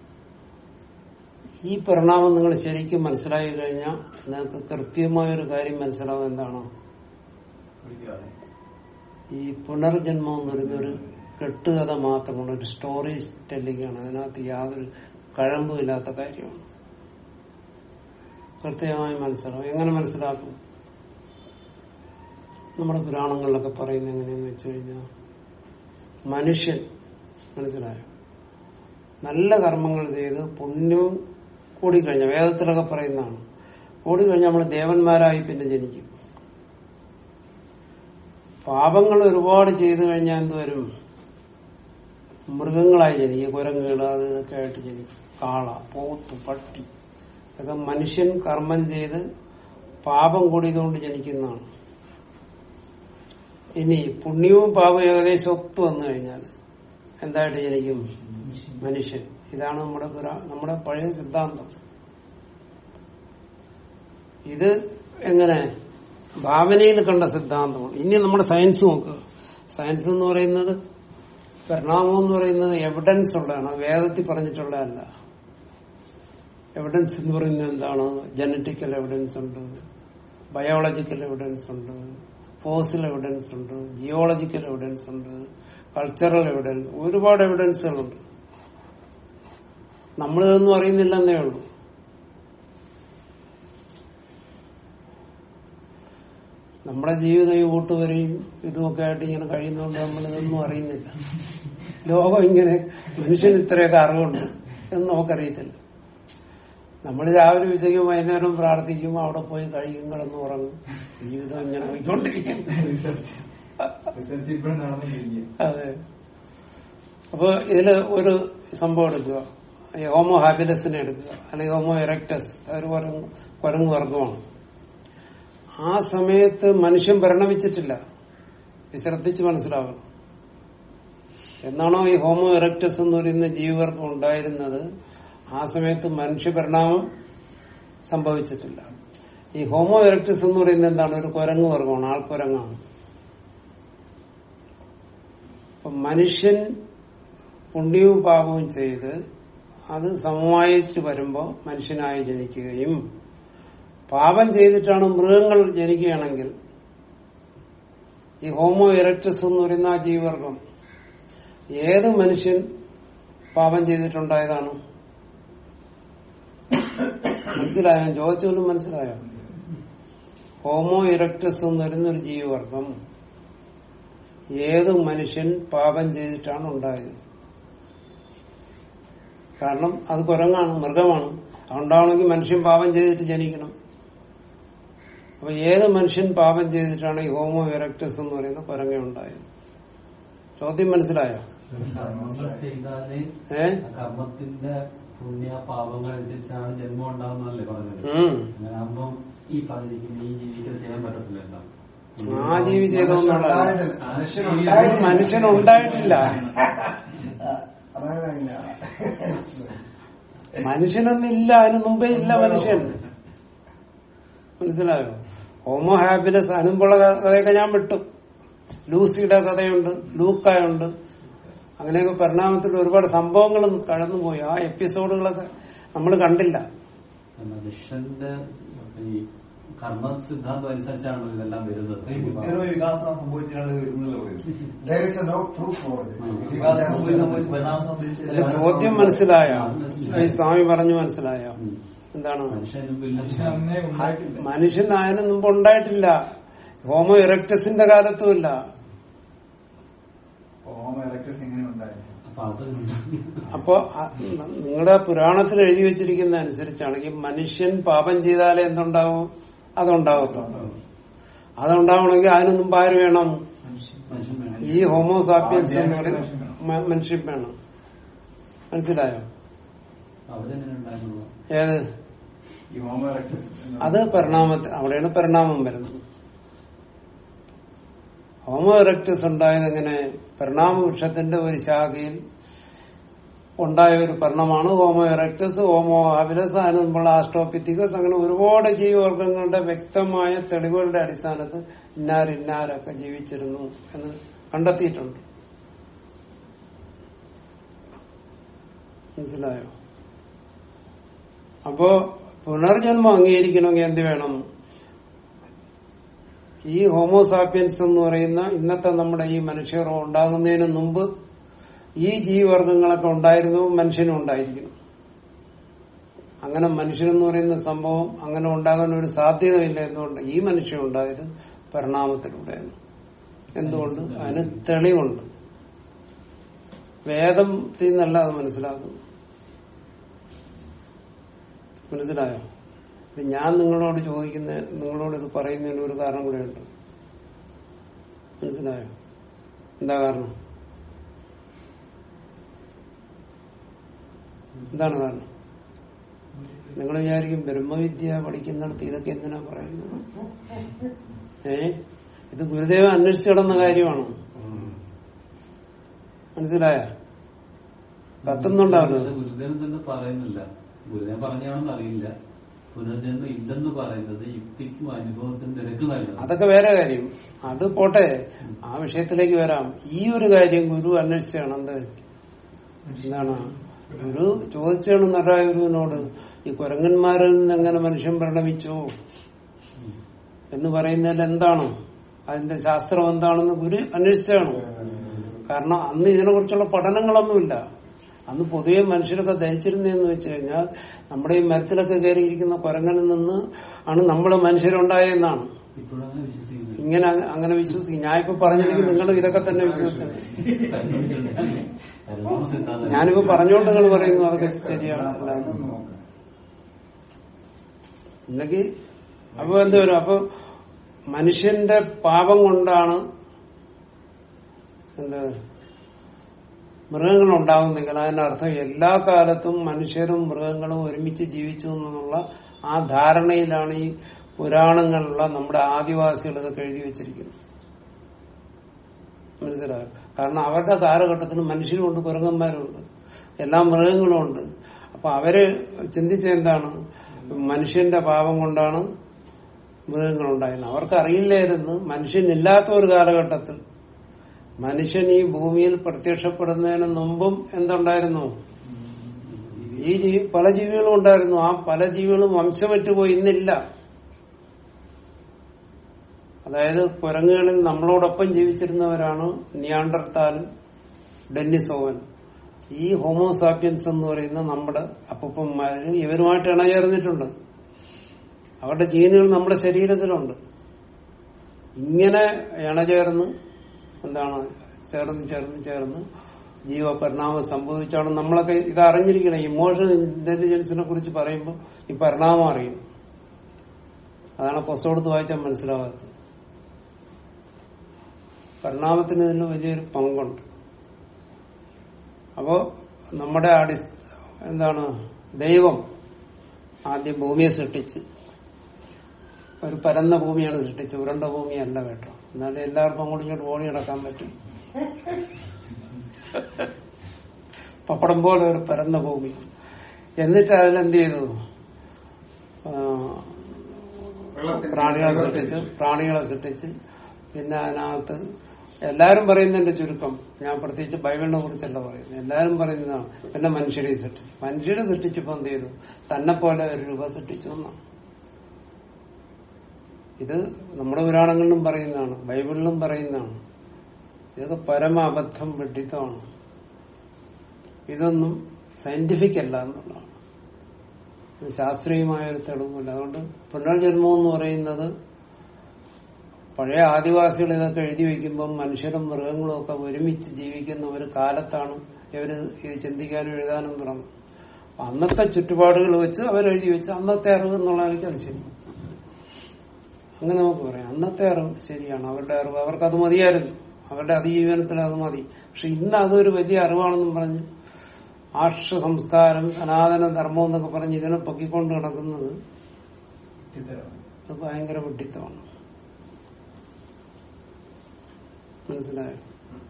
ഈ പരിണാമം നിങ്ങൾ ശരിക്കും മനസ്സിലാക്കി കഴിഞ്ഞാൽ നിങ്ങൾക്ക് കൃത്യമായ ഒരു കാര്യം മനസ്സിലാവും എന്താണോ ഈ പുനർജന്മം എന്ന് പറയുന്ന ഒരു കെട്ടുകഥ മാത്രമാണ് ഒരു സ്റ്റോറി ടെല്ലിംഗ് ആണ് അതിനകത്ത് യാതൊരു കഴമ്പും ഇല്ലാത്ത കാര്യമാണ് കൃത്യമായി മനസ്സിലാവും എങ്ങനെ മനസ്സിലാക്കും നമ്മുടെ പുരാണങ്ങളിലൊക്കെ പറയുന്നത് എങ്ങനെയാന്ന് വെച്ച് കഴിഞ്ഞാൽ മനുഷ്യൻ മനസ്സിലായോ നല്ല കർമ്മങ്ങൾ ചെയ്ത് പുണ്യവും കൂടിക്കഴിഞ്ഞ വേദത്തിലൊക്കെ പറയുന്നതാണ് കൂടിക്കഴിഞ്ഞാൽ നമ്മൾ ദേവന്മാരായി പിന്നെ ജനിക്കും പാപങ്ങൾ ഒരുപാട് ചെയ്തു കഴിഞ്ഞാൽ എന്തുവരും മൃഗങ്ങളായി ജനിക്കും കുരങ്ങുകൾ അത് ഇതൊക്കെ ആയിട്ട് ജനിക്കും കാള പോത്ത് പട്ടി ഇതൊക്കെ മനുഷ്യൻ കർമ്മം ചെയ്ത് പാപം കൂടിയതുകൊണ്ട് ജനിക്കുന്നതാണ് ഇനി പുണ്യവും പാപവും ഏകദേശം ഒത്തു വന്നു കഴിഞ്ഞാൽ എന്തായിട്ട് ജനിക്കും മനുഷ്യൻ ഇതാണ് നമ്മുടെ പുരാ- നമ്മുടെ പഴയ സിദ്ധാന്തം ഇത് എങ്ങനെ ഭാവനയിൽ കണ്ട സിദ്ധാന്തമാണ് ഇനി നമ്മുടെ സയൻസ് നോക്കുക സയൻസ് എന്ന് പറയുന്നത് പരിണാമം എന്ന് പറയുന്നത് എവിഡൻസ് ഉള്ളതാണ് അത് വേദത്തിൽ പറഞ്ഞിട്ടുള്ളതല്ല എവിഡൻസ് എന്ന് പറയുന്നത് എന്താണ് ജനറ്റിക്കൽ എവിഡൻസ് ഉണ്ട് ബയോളജിക്കൽ എവിഡൻസ് ഉണ്ട് ഫോസിൽ എവിഡൻസ് ഉണ്ട് ജിയോളജിക്കൽ എവിഡൻസ് ഉണ്ട് കൾച്ചറൽ എവിഡൻസ് ഒരുപാട് എവിഡൻസുകളുണ്ട് നമ്മളിതൊന്നും അറിയുന്നില്ലെന്നേ ഉള്ളൂ നമ്മുടെ ജീവിതം ഈ കൂട്ടുവരെയും ഇതുമൊക്കെ ആയിട്ട് ഇങ്ങനെ കഴിയുന്നതുകൊണ്ട് നമ്മൾ ഇതൊന്നും അറിയുന്നില്ല ലോകം ഇങ്ങനെ മനുഷ്യന് ഇത്രയൊക്കെ അറിവുണ്ട് എന്ന് നമുക്കറിയത്തില്ല നമ്മൾ രാവിലെ ഉച്ചയ്ക്കും വൈകുന്നേരം പ്രാർത്ഥിക്കും അവിടെ പോയി കഴിക്കും കിടന്ന് ഉറങ്ങും ജീവിതം ഇങ്ങനെ പോയിക്കൊണ്ടിരിക്കും റിസർച്ച് റിസർച്ച് ഇപ്പോഴും നടന്നുകൊണ്ടിരിക്കുക അതെ അപ്പൊ ഇതില് ഒരു സംഭവം എടുക്കുക ഈ ഹോമോ ഹാബിലസിനെ എടുക്കുക അല്ലെങ്കിൽ ഹോമോ എറക്ടസ് ഒരു കുരങ്ങ് കുരങ്ങ് വർഗമാണ് ആ സമയത്ത് മനുഷ്യൻ പരിണമിച്ചിട്ടില്ല ഇത് ശ്രദ്ധിച്ച് മനസ്സിലാകണം എന്നാണോ ഈ ഹോമോ എറക്ടസ് എന്ന് പറയുന്ന ജീവിവർഗം ഉണ്ടായിരുന്നത് ആ സമയത്ത് മനുഷ്യ പരിണാമം സംഭവിച്ചിട്ടില്ല ഈ ഹോമോ എറക്ടസ് എന്ന് പറയുന്നത് എന്താണ് ഒരു കുരങ്ങ് വർഗമാണ് ആൾക്കുരങ്ങാണ് അപ്പൊ മനുഷ്യൻ പുണ്യവും പാപവും ചെയ്ത് അത് സമമായിട്ട് വരുമ്പോ മനുഷ്യനായി ജനിക്കുകയും പാപം ചെയ്തിട്ടാണ് മൃഗങ്ങൾ ജനിക്കുകയാണെങ്കിൽ ഈ ഹോമോ ഇറക്ടസ് എന്ന് പറയുന്ന ആ ജീവിവർഗം ഏത് മനുഷ്യൻ പാപം ചെയ്തിട്ടുണ്ടായതാണ് മനസ്സിലായോ ഞാൻ ചോദിച്ചോലും മനസ്സിലായോ ഹോമോ ഇറക്ടസ് എന്ന് പറയുന്ന ഒരു ജീവിവർഗം ഏത് മനുഷ്യൻ പാപം ചെയ്തിട്ടാണ് ഉണ്ടായത് കാരണം അത് കുരങ്ങാണ് മൃഗമാണ് അതുണ്ടാവണമെങ്കിൽ മനുഷ്യൻ പാപം ചെയ്തിട്ട് ജനിക്കണം അപ്പൊ ഏത് മനുഷ്യൻ പാപം ചെയ്തിട്ടാണ് ഈ ഹോമോ ഇറക്ടസ് എന്ന് പറയുന്ന കുരങ്ങ ഉണ്ടായത് ചോദ്യം മനസ്സിലായോ കർമ്മങ്ങൾ ചെയ്താല് ഏ ആ കർമ്മത്തിന്റെ പുണ്യ പാപങ്ങൾ അനുസരിച്ചാണ് ജന്മം ഉണ്ടാകുന്നതല്ലേ പറഞ്ഞത് ഉം. അങ്ങനെ ആകുമ്പം ഈ പറഞ്ഞിരിക്കുന്ന ഈ ജീവിക്ക് അത് ചെയ്യാൻ പറ്റത്തില്ലല്ലോ ആ ജീവി ചെയ്തോന്നുള്ളതല്ല മനുഷ്യനുണ്ടായിട്ടില്ല. മനുഷ്യനുണ്ടായിട്ടില്ല അതാണ് അതിന്റെ മനുഷ്യനൊന്നില്ല അതിന് മുമ്പേ ഇല്ല മനുഷ്യൻ മനസ്സിലായോ ഹോമോ ഹാപ്പിനെസ് അനുമ്പുള്ള കഥയൊക്കെ ഞാൻ വിട്ടു ലൂസിയുടെ കഥയുണ്ട് ലൂക്കായുണ്ട് അങ്ങനെയൊക്കെ പരിണാമത്തിൽ ഒരുപാട് സംഭവങ്ങളും കടന്നുപോയി ആ എപ്പിസോഡുകളൊക്കെ നമ്മൾ കണ്ടില്ല മനുഷ്യന്റെ ഈ കർമ്മ സിദ്ധാന്തം അനുസരിച്ചാണല്ലോ ഇതെല്ലാം വരുന്നത് ഈ ബുദ്ധിയുടെ വികാസം സംഭവിച്ചാണ് വരുന്നല്ലോ പറയുന്നത് There is no proof for it. It is വികാസം just- സംഭവിച്ച് സംഭവിച്ച് പരിണാമം സംഭവിച്ച് അതിന്റെ ചോദ്യം മനസ്സിലായോ ഈ സ്വാമി പറഞ്ഞു മനസ്സിലായോ എന്താണ് മനുഷ്യനും മനുഷ്യൻ അന്നേ ഉണ്ടായിട്ടില്ല മനുഷ്യൻ അതിന് മുമ്പ് ഉണ്ടായിട്ടില്ല ഹോമോ ഇറക്ടസിന്റെ കാലത്തുമില്ല ഹോമോ ഇറക്ടസ് എങ്ങനെ ഉണ്ടായിരുന്നു അപ്പൊ അത് അപ്പോ അ- നിങ്ങളുടെ പുരാണത്തിൽ എഴുതി വെച്ചിരിക്കുന്ന അനുസരിച്ചാണെങ്കിൽ മനുഷ്യൻ പാപം ചെയ്താലേ എന്തുണ്ടാവും അതുണ്ടാകത്തുള്ളൂ അതുണ്ടാവണമെങ്കിൽ അതിന് മുമ്പ് ആര് വേണം മനുഷ്യൻ വേണം ഈ ഹോമോസാപ്പിയൻസ് എന്ന് പറയുന്ന മ- മനുഷ്യൻ വേണം മനസ്സിലായോ അവരെങ്ങനെ ഉണ്ടായിരുന്നു ഏത് ഈ ഹോമോ ഇറക്ടസ് എന്ന് അത് പരിണാമത്തിൽ അവിടെയാണ് പരിണാമം വരുന്നത് ഹോമോ ഇറക്ടസ് ഉണ്ടായത് എങ്ങനെ പരിണാമ വൃക്ഷത്തിന്റെ ഒരു ശാഖയിൽ ഉണ്ടായ ഒരു പരിണമാണ് ഹോമോ ഇറക്ടസ് ഹോമോ ഹാബിലസ് അതിന് മുമ്പുള്ള ആസ്ട്രോപിത്തിക്കസ് അങ്ങനെ ഒരുപാട് ജീവിവർഗങ്ങളുടെ വ്യക്തമായ തെളിവുകളുടെ അടിസ്ഥാനത്തിൽ ഇന്നാർ ഇന്നാരൊക്കെ ജീവിച്ചിരുന്നു എന്ന് കണ്ടെത്തിയിട്ടുണ്ട് മനസ്സിലായോ അപ്പോ പുനർജന്മം അംഗീകരിക്കണമെങ്കിൽ എന്ത് വേണം ഈ ഹോമോസാപ്പിയൻസ് എന്ന് പറയുന്ന ഇന്നത്തെ നമ്മുടെ ഈ മനുഷ്യർ ഉണ്ടാകുന്നതിന് മുമ്പ് ഈ ജീവിവർഗങ്ങളൊക്കെ ഉണ്ടായിരുന്നു മനുഷ്യനും ഉണ്ടായിരിക്കണം അങ്ങനെ മനുഷ്യനെന്ന് പറയുന്ന സംഭവം അങ്ങനെ ഉണ്ടാകാൻ ഒരു സാധ്യതയില്ല എന്തുകൊണ്ട് ഈ മനുഷ്യൻ ഉണ്ടായത് പരിണാമത്തിലൂടെയാണ് എന്തുകൊണ്ട് അതിന് തെളിവുണ്ട് വേദത്തിൽ നിന്നല്ല അത് മനസ്സിലാക്കുന്നു മനസ്സിലായോ ഇത് ഞാൻ നിങ്ങളോട് ചോദിക്കുന്ന നിങ്ങളോട് ഇത് പറയുന്നതിന് ഒരു കാരണം കൂടെ ഉണ്ട് മനസ്സിലായോ എന്താ കാരണം എന്താണ് കാരണം നിങ്ങൾ വിചാരിക്കും ബ്രഹ്മവിദ്യ പഠിക്കുന്നിടത്ത് ഇതൊക്കെ എന്തിനാ പറയുന്നത് ഏ ഇത് ഗുരുദേവൻ അന്വേഷിച്ചു കിടന്ന കാര്യമാണ് മനസ്സിലായ കത്തുന്നുണ്ടാവല്ലോ അത് ഗുരുദേവൻ തന്നെ പറയുന്നില്ല ഗുരുദേവൻ പറഞ്ഞാണെന്ന് അറിയില്ല പുനർജന്മം ഇല്ലെന്ന് പറയുന്നത് യുക്തിക്കും അനുഭവത്തിനും നിരക്ക് നൽകണം അതൊക്കെ വേറെ കാര്യം അത് പോട്ടെ ആ വിഷയത്തിലേക്ക് വരാം ഈ ഒരു കാര്യം ഗുരു അന്വേഷിച്ചാണ് എന്ത് എന്താണ് ഗുരു ചോദിച്ചാണ് നടരായ ഗുരുവിനോട് ഈ കുരങ്ങന്മാരിൽ നിന്ന് എങ്ങനെ മനുഷ്യൻ പരിണമിച്ചു എന്ന് പറയുന്നതിൽ എന്താണ് അതിന്റെ ശാസ്ത്രം എന്താണെന്ന് ഗുരു അന്വേഷിച്ചാണ് കാരണം അന്ന് ഇതിനെ കുറിച്ചുള്ള പഠനങ്ങളൊന്നുമില്ല അന്ന് പൊതുവെ മനുഷ്യരൊക്കെ ധരിച്ചിരുന്നതെന്ന് വെച്ച് കഴിഞ്ഞാൽ നമ്മുടെ ഈ മരത്തിലൊക്കെ കയറിയിരിക്കുന്ന കുരങ്ങനിൽ നിന്ന് ആണ് നമ്മൾ മനുഷ്യരുണ്ടായെന്നാണ് ഇപ്പോഴും അങ്ങനെ വിശ്വസിക്കുന്നു ഇങ്ങനെ അങ്ങ- അങ്ങനെ വിശ്വസിക്കും ഞാൻ ഇപ്പൊ പറഞ്ഞില്ലെങ്കിൽ നിങ്ങൾ ഇതൊക്കെ തന്നെ വിശ്വസിച്ചത് പരിണാമ സിദ്ധാന്തം ഞാനിപ്പോ പറഞ്ഞുകൊണ്ട് നിങ്ങൾ പറയുന്നു അതൊക്കെ ശരിയാണ് അല്ല ഒന്ന് നോക്കാം ഇല്ലെങ്കിൽ അപ്പൊ എന്ത് വരും അപ്പൊ മനുഷ്യന്റെ പാപം കൊണ്ടാണ് എന്ത് മൃഗങ്ങൾ ഉണ്ടാകുന്നെങ്കിൽ അതിനർത്ഥം എല്ലാ കാലത്തും മനുഷ്യരും മൃഗങ്ങളും ഒരുമിച്ച് ജീവിച്ചു എന്നുള്ള ആ ധാരണയിലാണ് ഈ പുരാണങ്ങളിലുള്ള നമ്മുടെ ആദിവാസികൾ ഇതൊക്കെ എഴുതി വെച്ചിരിക്കുന്നത് മനസ്സിലായോ കാരണം അവരുടെ കാലഘട്ടത്തിൽ മനുഷ്യരുമുണ്ട് കുരങ്ങന്മാരുണ്ട് എല്ലാ മൃഗങ്ങളും ഉണ്ട് അപ്പൊ അവര് ചിന്തിച്ച എന്താണ് മനുഷ്യന്റെ പാപം കൊണ്ടാണ് മൃഗങ്ങളുണ്ടായത് അവർക്ക് അറിയില്ലായിരുന്നു മനുഷ്യനില്ലാത്ത ഒരു കാലഘട്ടത്തിൽ മനുഷ്യൻ ഈ ഭൂമിയിൽ പ്രത്യക്ഷപ്പെടുന്നതിന് മുമ്പും എന്തുണ്ടായിരുന്നു ഈ ജീവി പല ജീവികളും ഉണ്ടായിരുന്നു ആ പല ജീവികളും വംശമറ്റ് പോയി ഇന്നില്ല അതായത് കുരങ്ങുകളിൽ നമ്മളോടൊപ്പം ജീവിച്ചിരുന്നവരാണ് നിയാണ്ടർത്താൽ ഡെന്നിസോവൻ ഈ ഹോമോസാപ്പിയൻസ് എന്ന് പറയുന്ന നമ്മുടെ അപ്പൂപ്പന്മാര് ഇവരുമായിട്ട് ഇണചേർന്നിട്ടുണ്ട് അവരുടെ ജീനുകൾ നമ്മുടെ ശരീരത്തിലുണ്ട് ഇങ്ങനെ ഇണചേർന്ന് എന്താണ് ചേർന്ന് ചേർന്ന് ചേർന്ന് ജീവപരിണാമം സംഭവിച്ചാണ് നമ്മളൊക്കെ ഇത് അറിഞ്ഞിരിക്കണം ഇമോഷണൽ ഇന്റലിജൻസിനെ കുറിച്ച് പറയുമ്പോൾ ഈ പരിണാമം അറിയണം അതാണ് പുസ്തകത്ത് വായിച്ചാൽ മനസ്സിലാകാത്തത് പരിണാമത്തിന് ഇതിന് വലിയൊരു പങ്കുണ്ട് അപ്പോ നമ്മുടെ അടി എന്താണ് ദൈവം ആദ്യം ഭൂമിയെ സൃഷ്ടിച്ച് ഒരു പരന്ന ഭൂമിയാണ് സൃഷ്ടിച്ചത് ഉരുണ്ട ഭൂമിയല്ല കേട്ടോ എന്നാലും എല്ലാവർക്കും അങ്ങോട്ടും ഇങ്ങോട്ട് ഓടി നടക്കാൻ പറ്റും പപ്പടം പോലെ ഒരു പരന്ന ഭൂമി എന്നിട്ട് അതിലെന്ത് ചെയ്തു ആ, വെള്ളത്തിൽ പ്രാണികളെ സൃഷ്ടിച്ചു പ്രാണികളെ സൃഷ്ടിച്ച് പിന്നെ അതിനകത്ത് എല്ലാരും പറയുന്നതിന്റെ ചുരുക്കം ഞാൻ പ്രത്യേകിച്ച് ബൈബിളിനെ കുറിച്ചല്ല പറയുന്നത് എല്ലാരും പറയുന്നതാണ് പിന്നെ മനുഷ്യരെ സൃഷ്ടിച്ചു മനുഷ്യരെ സൃഷ്ടിച്ചപ്പോ എന്ത് ചെയ്തു തന്നെ പോലെ ഒരു രൂപ സൃഷ്ടിച്ചു എന്നാണ് ഇത് നമ്മുടെ പുരാണങ്ങളിലും പറയുന്നതാണ് ബൈബിളിലും പറയുന്നതാണ് ഇതൊക്കെ പരമ അബദ്ധം വെട്ടിത്തമാണ് ഇതൊന്നും സയന്റിഫിക് അല്ല എന്നുള്ളതാണ് ഇത് ശാസ്ത്രീയമായ ഒരു തെളിവില്ല അതുകൊണ്ട് പുനർജന്മം എന്ന് പറയുന്നത് പഴയ ആദിവാസികൾ ഇതൊക്കെ എഴുതി വെക്കുമ്പോൾ മനുഷ്യരും മൃഗങ്ങളും ഒക്കെ ഒരുമിച്ച് ജീവിക്കുന്ന ഒരു കാലത്താണ് ഇവര് ഇത് ചിന്തിക്കാനും എഴുതാനും തുടങ്ങും അപ്പൊ അന്നത്തെ ചുറ്റുപാടുകൾ വെച്ച് അവരെഴുതി വെച്ച് അന്നത്തെ അറിവ് എന്നുള്ള എനിക്ക് അത് ശരി അങ്ങനെ നമുക്ക് പറയാം അന്നത്തെ അറിവ് ശരിയാണ് അവരുടെ അറിവ് അവർക്ക് അത് മതിയായിരുന്നു അവരുടെ അതിജീവനത്തിൽ അത് മതി പക്ഷെ ഇന്ന് അതൊരു വലിയ അറിവാണെന്നും പറഞ്ഞ് ആർഷ സംസ്കാരം സനാതന ധർമ്മം എന്നൊക്കെ പറഞ്ഞ് ഇതിനെ പൊക്കിക്കൊണ്ട് നടക്കുന്നത് അത് ഭയങ്കര വിഡിത്തമാണ് മനസ്സിലായോ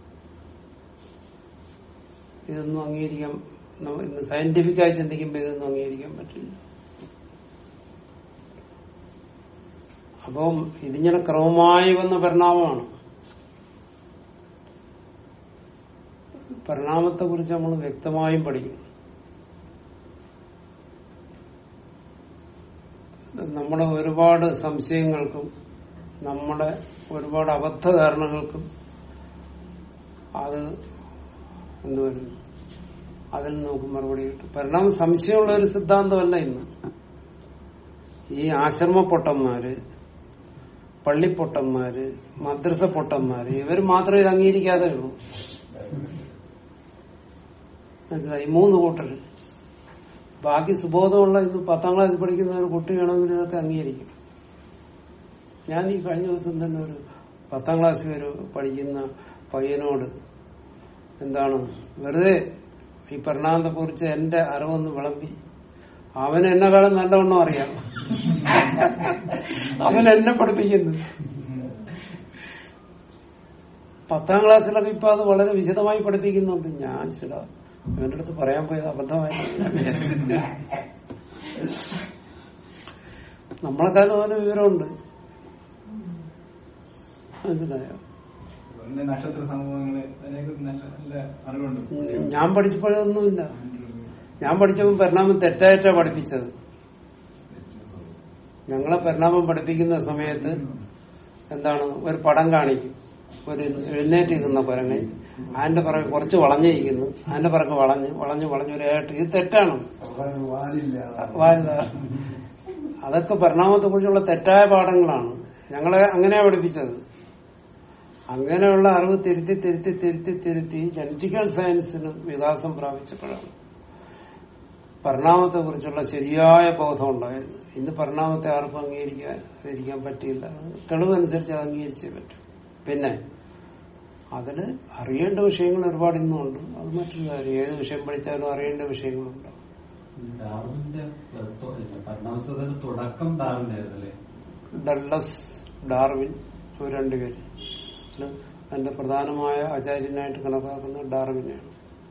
ഇതൊന്നും അംഗീകരിക്കാൻ നമ്മ- ഇന്ന് സയന്റിഫിക്കായി ചിന്തിക്കുമ്പോൾ ഇതൊന്നും അംഗീകരിക്കാൻ പറ്റില്ല അപ്പം ഇതിങ്ങനെ ക്രമമായി വന്ന പരിണാമമാണ് പരിണാമത്തെ കുറിച്ച് നമ്മൾ വ്യക്തമായും പഠിക്കണം നമ്മുടെ ഒരുപാട് സംശയങ്ങൾക്കും നമ്മുടെ ഒരുപാട് അബദ്ധധാരണകൾക്കും അത് എന്തുവരും അതിൽ നമുക്ക് മറുപടി കിട്ടും പരിണാമം സംശയമുള്ള ഒരു സിദ്ധാന്തമല്ല ഇന്ന് ഈ ആശ്രമ പൊട്ടന്മാര് പള്ളിപ്പൊട്ടന്മാര് മദ്രസ പൊട്ടന്മാര് ഇവർ മാത്രമേ ഇത് അംഗീകരിക്കാതെ ഉള്ളൂ മനസ്സിലായി മൂന്ന് കൂട്ടര് ബാക്കി സുബോധമുള്ള ഇന്ന് പത്താം ക്ലാസ് പഠിക്കുന്ന ഒരു കുട്ടി വേണമെങ്കിൽ ഇതൊക്കെ അംഗീകരിക്കും ഞാൻ ഈ കഴിഞ്ഞ ദിവസം തന്നെ ഒരു പത്താം ക്ലാസ്സിൽ ഒരു പഠിക്കുന്ന പയ്യനോട് എന്താണ് വെറുതെ ഈ പരിണാമത്തെ കുറിച്ച് എന്റെ അറിവൊന്ന് വിളമ്പി അവൻ എന്നെക്കാളും നല്ലവണ്ണം അറിയാം അവൻ എന്നെ പഠിപ്പിക്കുന്നു പത്താം ക്ലാസ്സിലൊക്കെ ഇപ്പൊ അത് വളരെ വിശദമായി പഠിപ്പിക്കുന്നുണ്ട് ഞാൻ ചില ഇവന്റെ അടുത്ത് പറയാൻ പോയത് അബദ്ധമായി ഞാൻ വിചാരിച്ചു. നമ്മളെക്കാളും അവന് വിവരമുണ്ട് മനസ്സിലായോ അതുപോലെ നക്ഷത്ര സംഭവങ്ങള് അതിനെക്കുറിച്ച് നല്ല നല്ല അറിവുണ്ട് ഞാൻ പഠിച്ചപ്പോഴൊന്നുമില്ല ഞാൻ പഠിച്ചപ്പോൾ പരിണാമം തെറ്റായിട്ടാ പഠിപ്പിച്ചത് ഞങ്ങളെ പരിണാമം പഠിപ്പിക്കുന്ന സമയത്ത് എന്താണ് ഒരു പടം കാണിക്കും ഒരു എഴുന്നേറ്റ് നിൽക്കുന്ന കുരങ്ങൻ അതിന്റെ പിറകെ കുറച്ച് വളഞ്ഞിരിക്കുന്നു അതിന്റെ പിറകെ വളഞ്ഞ് വളഞ്ഞ് വളഞ്ഞ് ഒരു ഏട്ട് ഇത് തെറ്റാണ് അവന് വാലില്ല വാരുത അതൊക്കെ പരിണാമത്തെ കുറിച്ചുള്ള തെറ്റായ പാഠങ്ങളാണ് ഞങ്ങളെ അങ്ങനെയാ പഠിപ്പിച്ചത് അങ്ങനെയുള്ള അറിവ് തിരുത്തി തിരുത്തി തിരുത്തി തിരുത്തി ജനറ്റിക്കൽ സയൻസിന് വികാസം പ്രാപിച്ചപ്പോഴാണ് പരിണാമത്തെ കുറിച്ചുള്ള ശരിയായ ബോധം ഉണ്ടായത് ഇന്ന് പരിണാമത്തെ ആർക്കും അംഗീകരിക്കാൻ ഇരിക്കാൻ പറ്റിയില്ല അത് തെളിവനുസരിച്ച് അത് അംഗീകരിച്ചേ പറ്റും പിന്നെ അതില് അറിയേണ്ട വിഷയങ്ങൾ ഒരുപാട് ഇന്നുണ്ട് അത് മറ്റൊരു കാര്യം ഏത് വിഷയം പഠിച്ചാലും അറിയേണ്ട വിഷയങ്ങളുണ്ട് ഡാർവിന്റെ പരിണാമത്തിന്റെ തുടക്കം ഡാർവിനായിരുന്നല്ലേ ഡള്ളസ് ഡാർവിൻ ഇവർ രണ്ടുപേര് ഇതില് അതിന്റെ പ്രധാനമായ ആചാര്യനായിട്ട് കണക്കാക്കുന്ന ഡാർവിനെയാണ്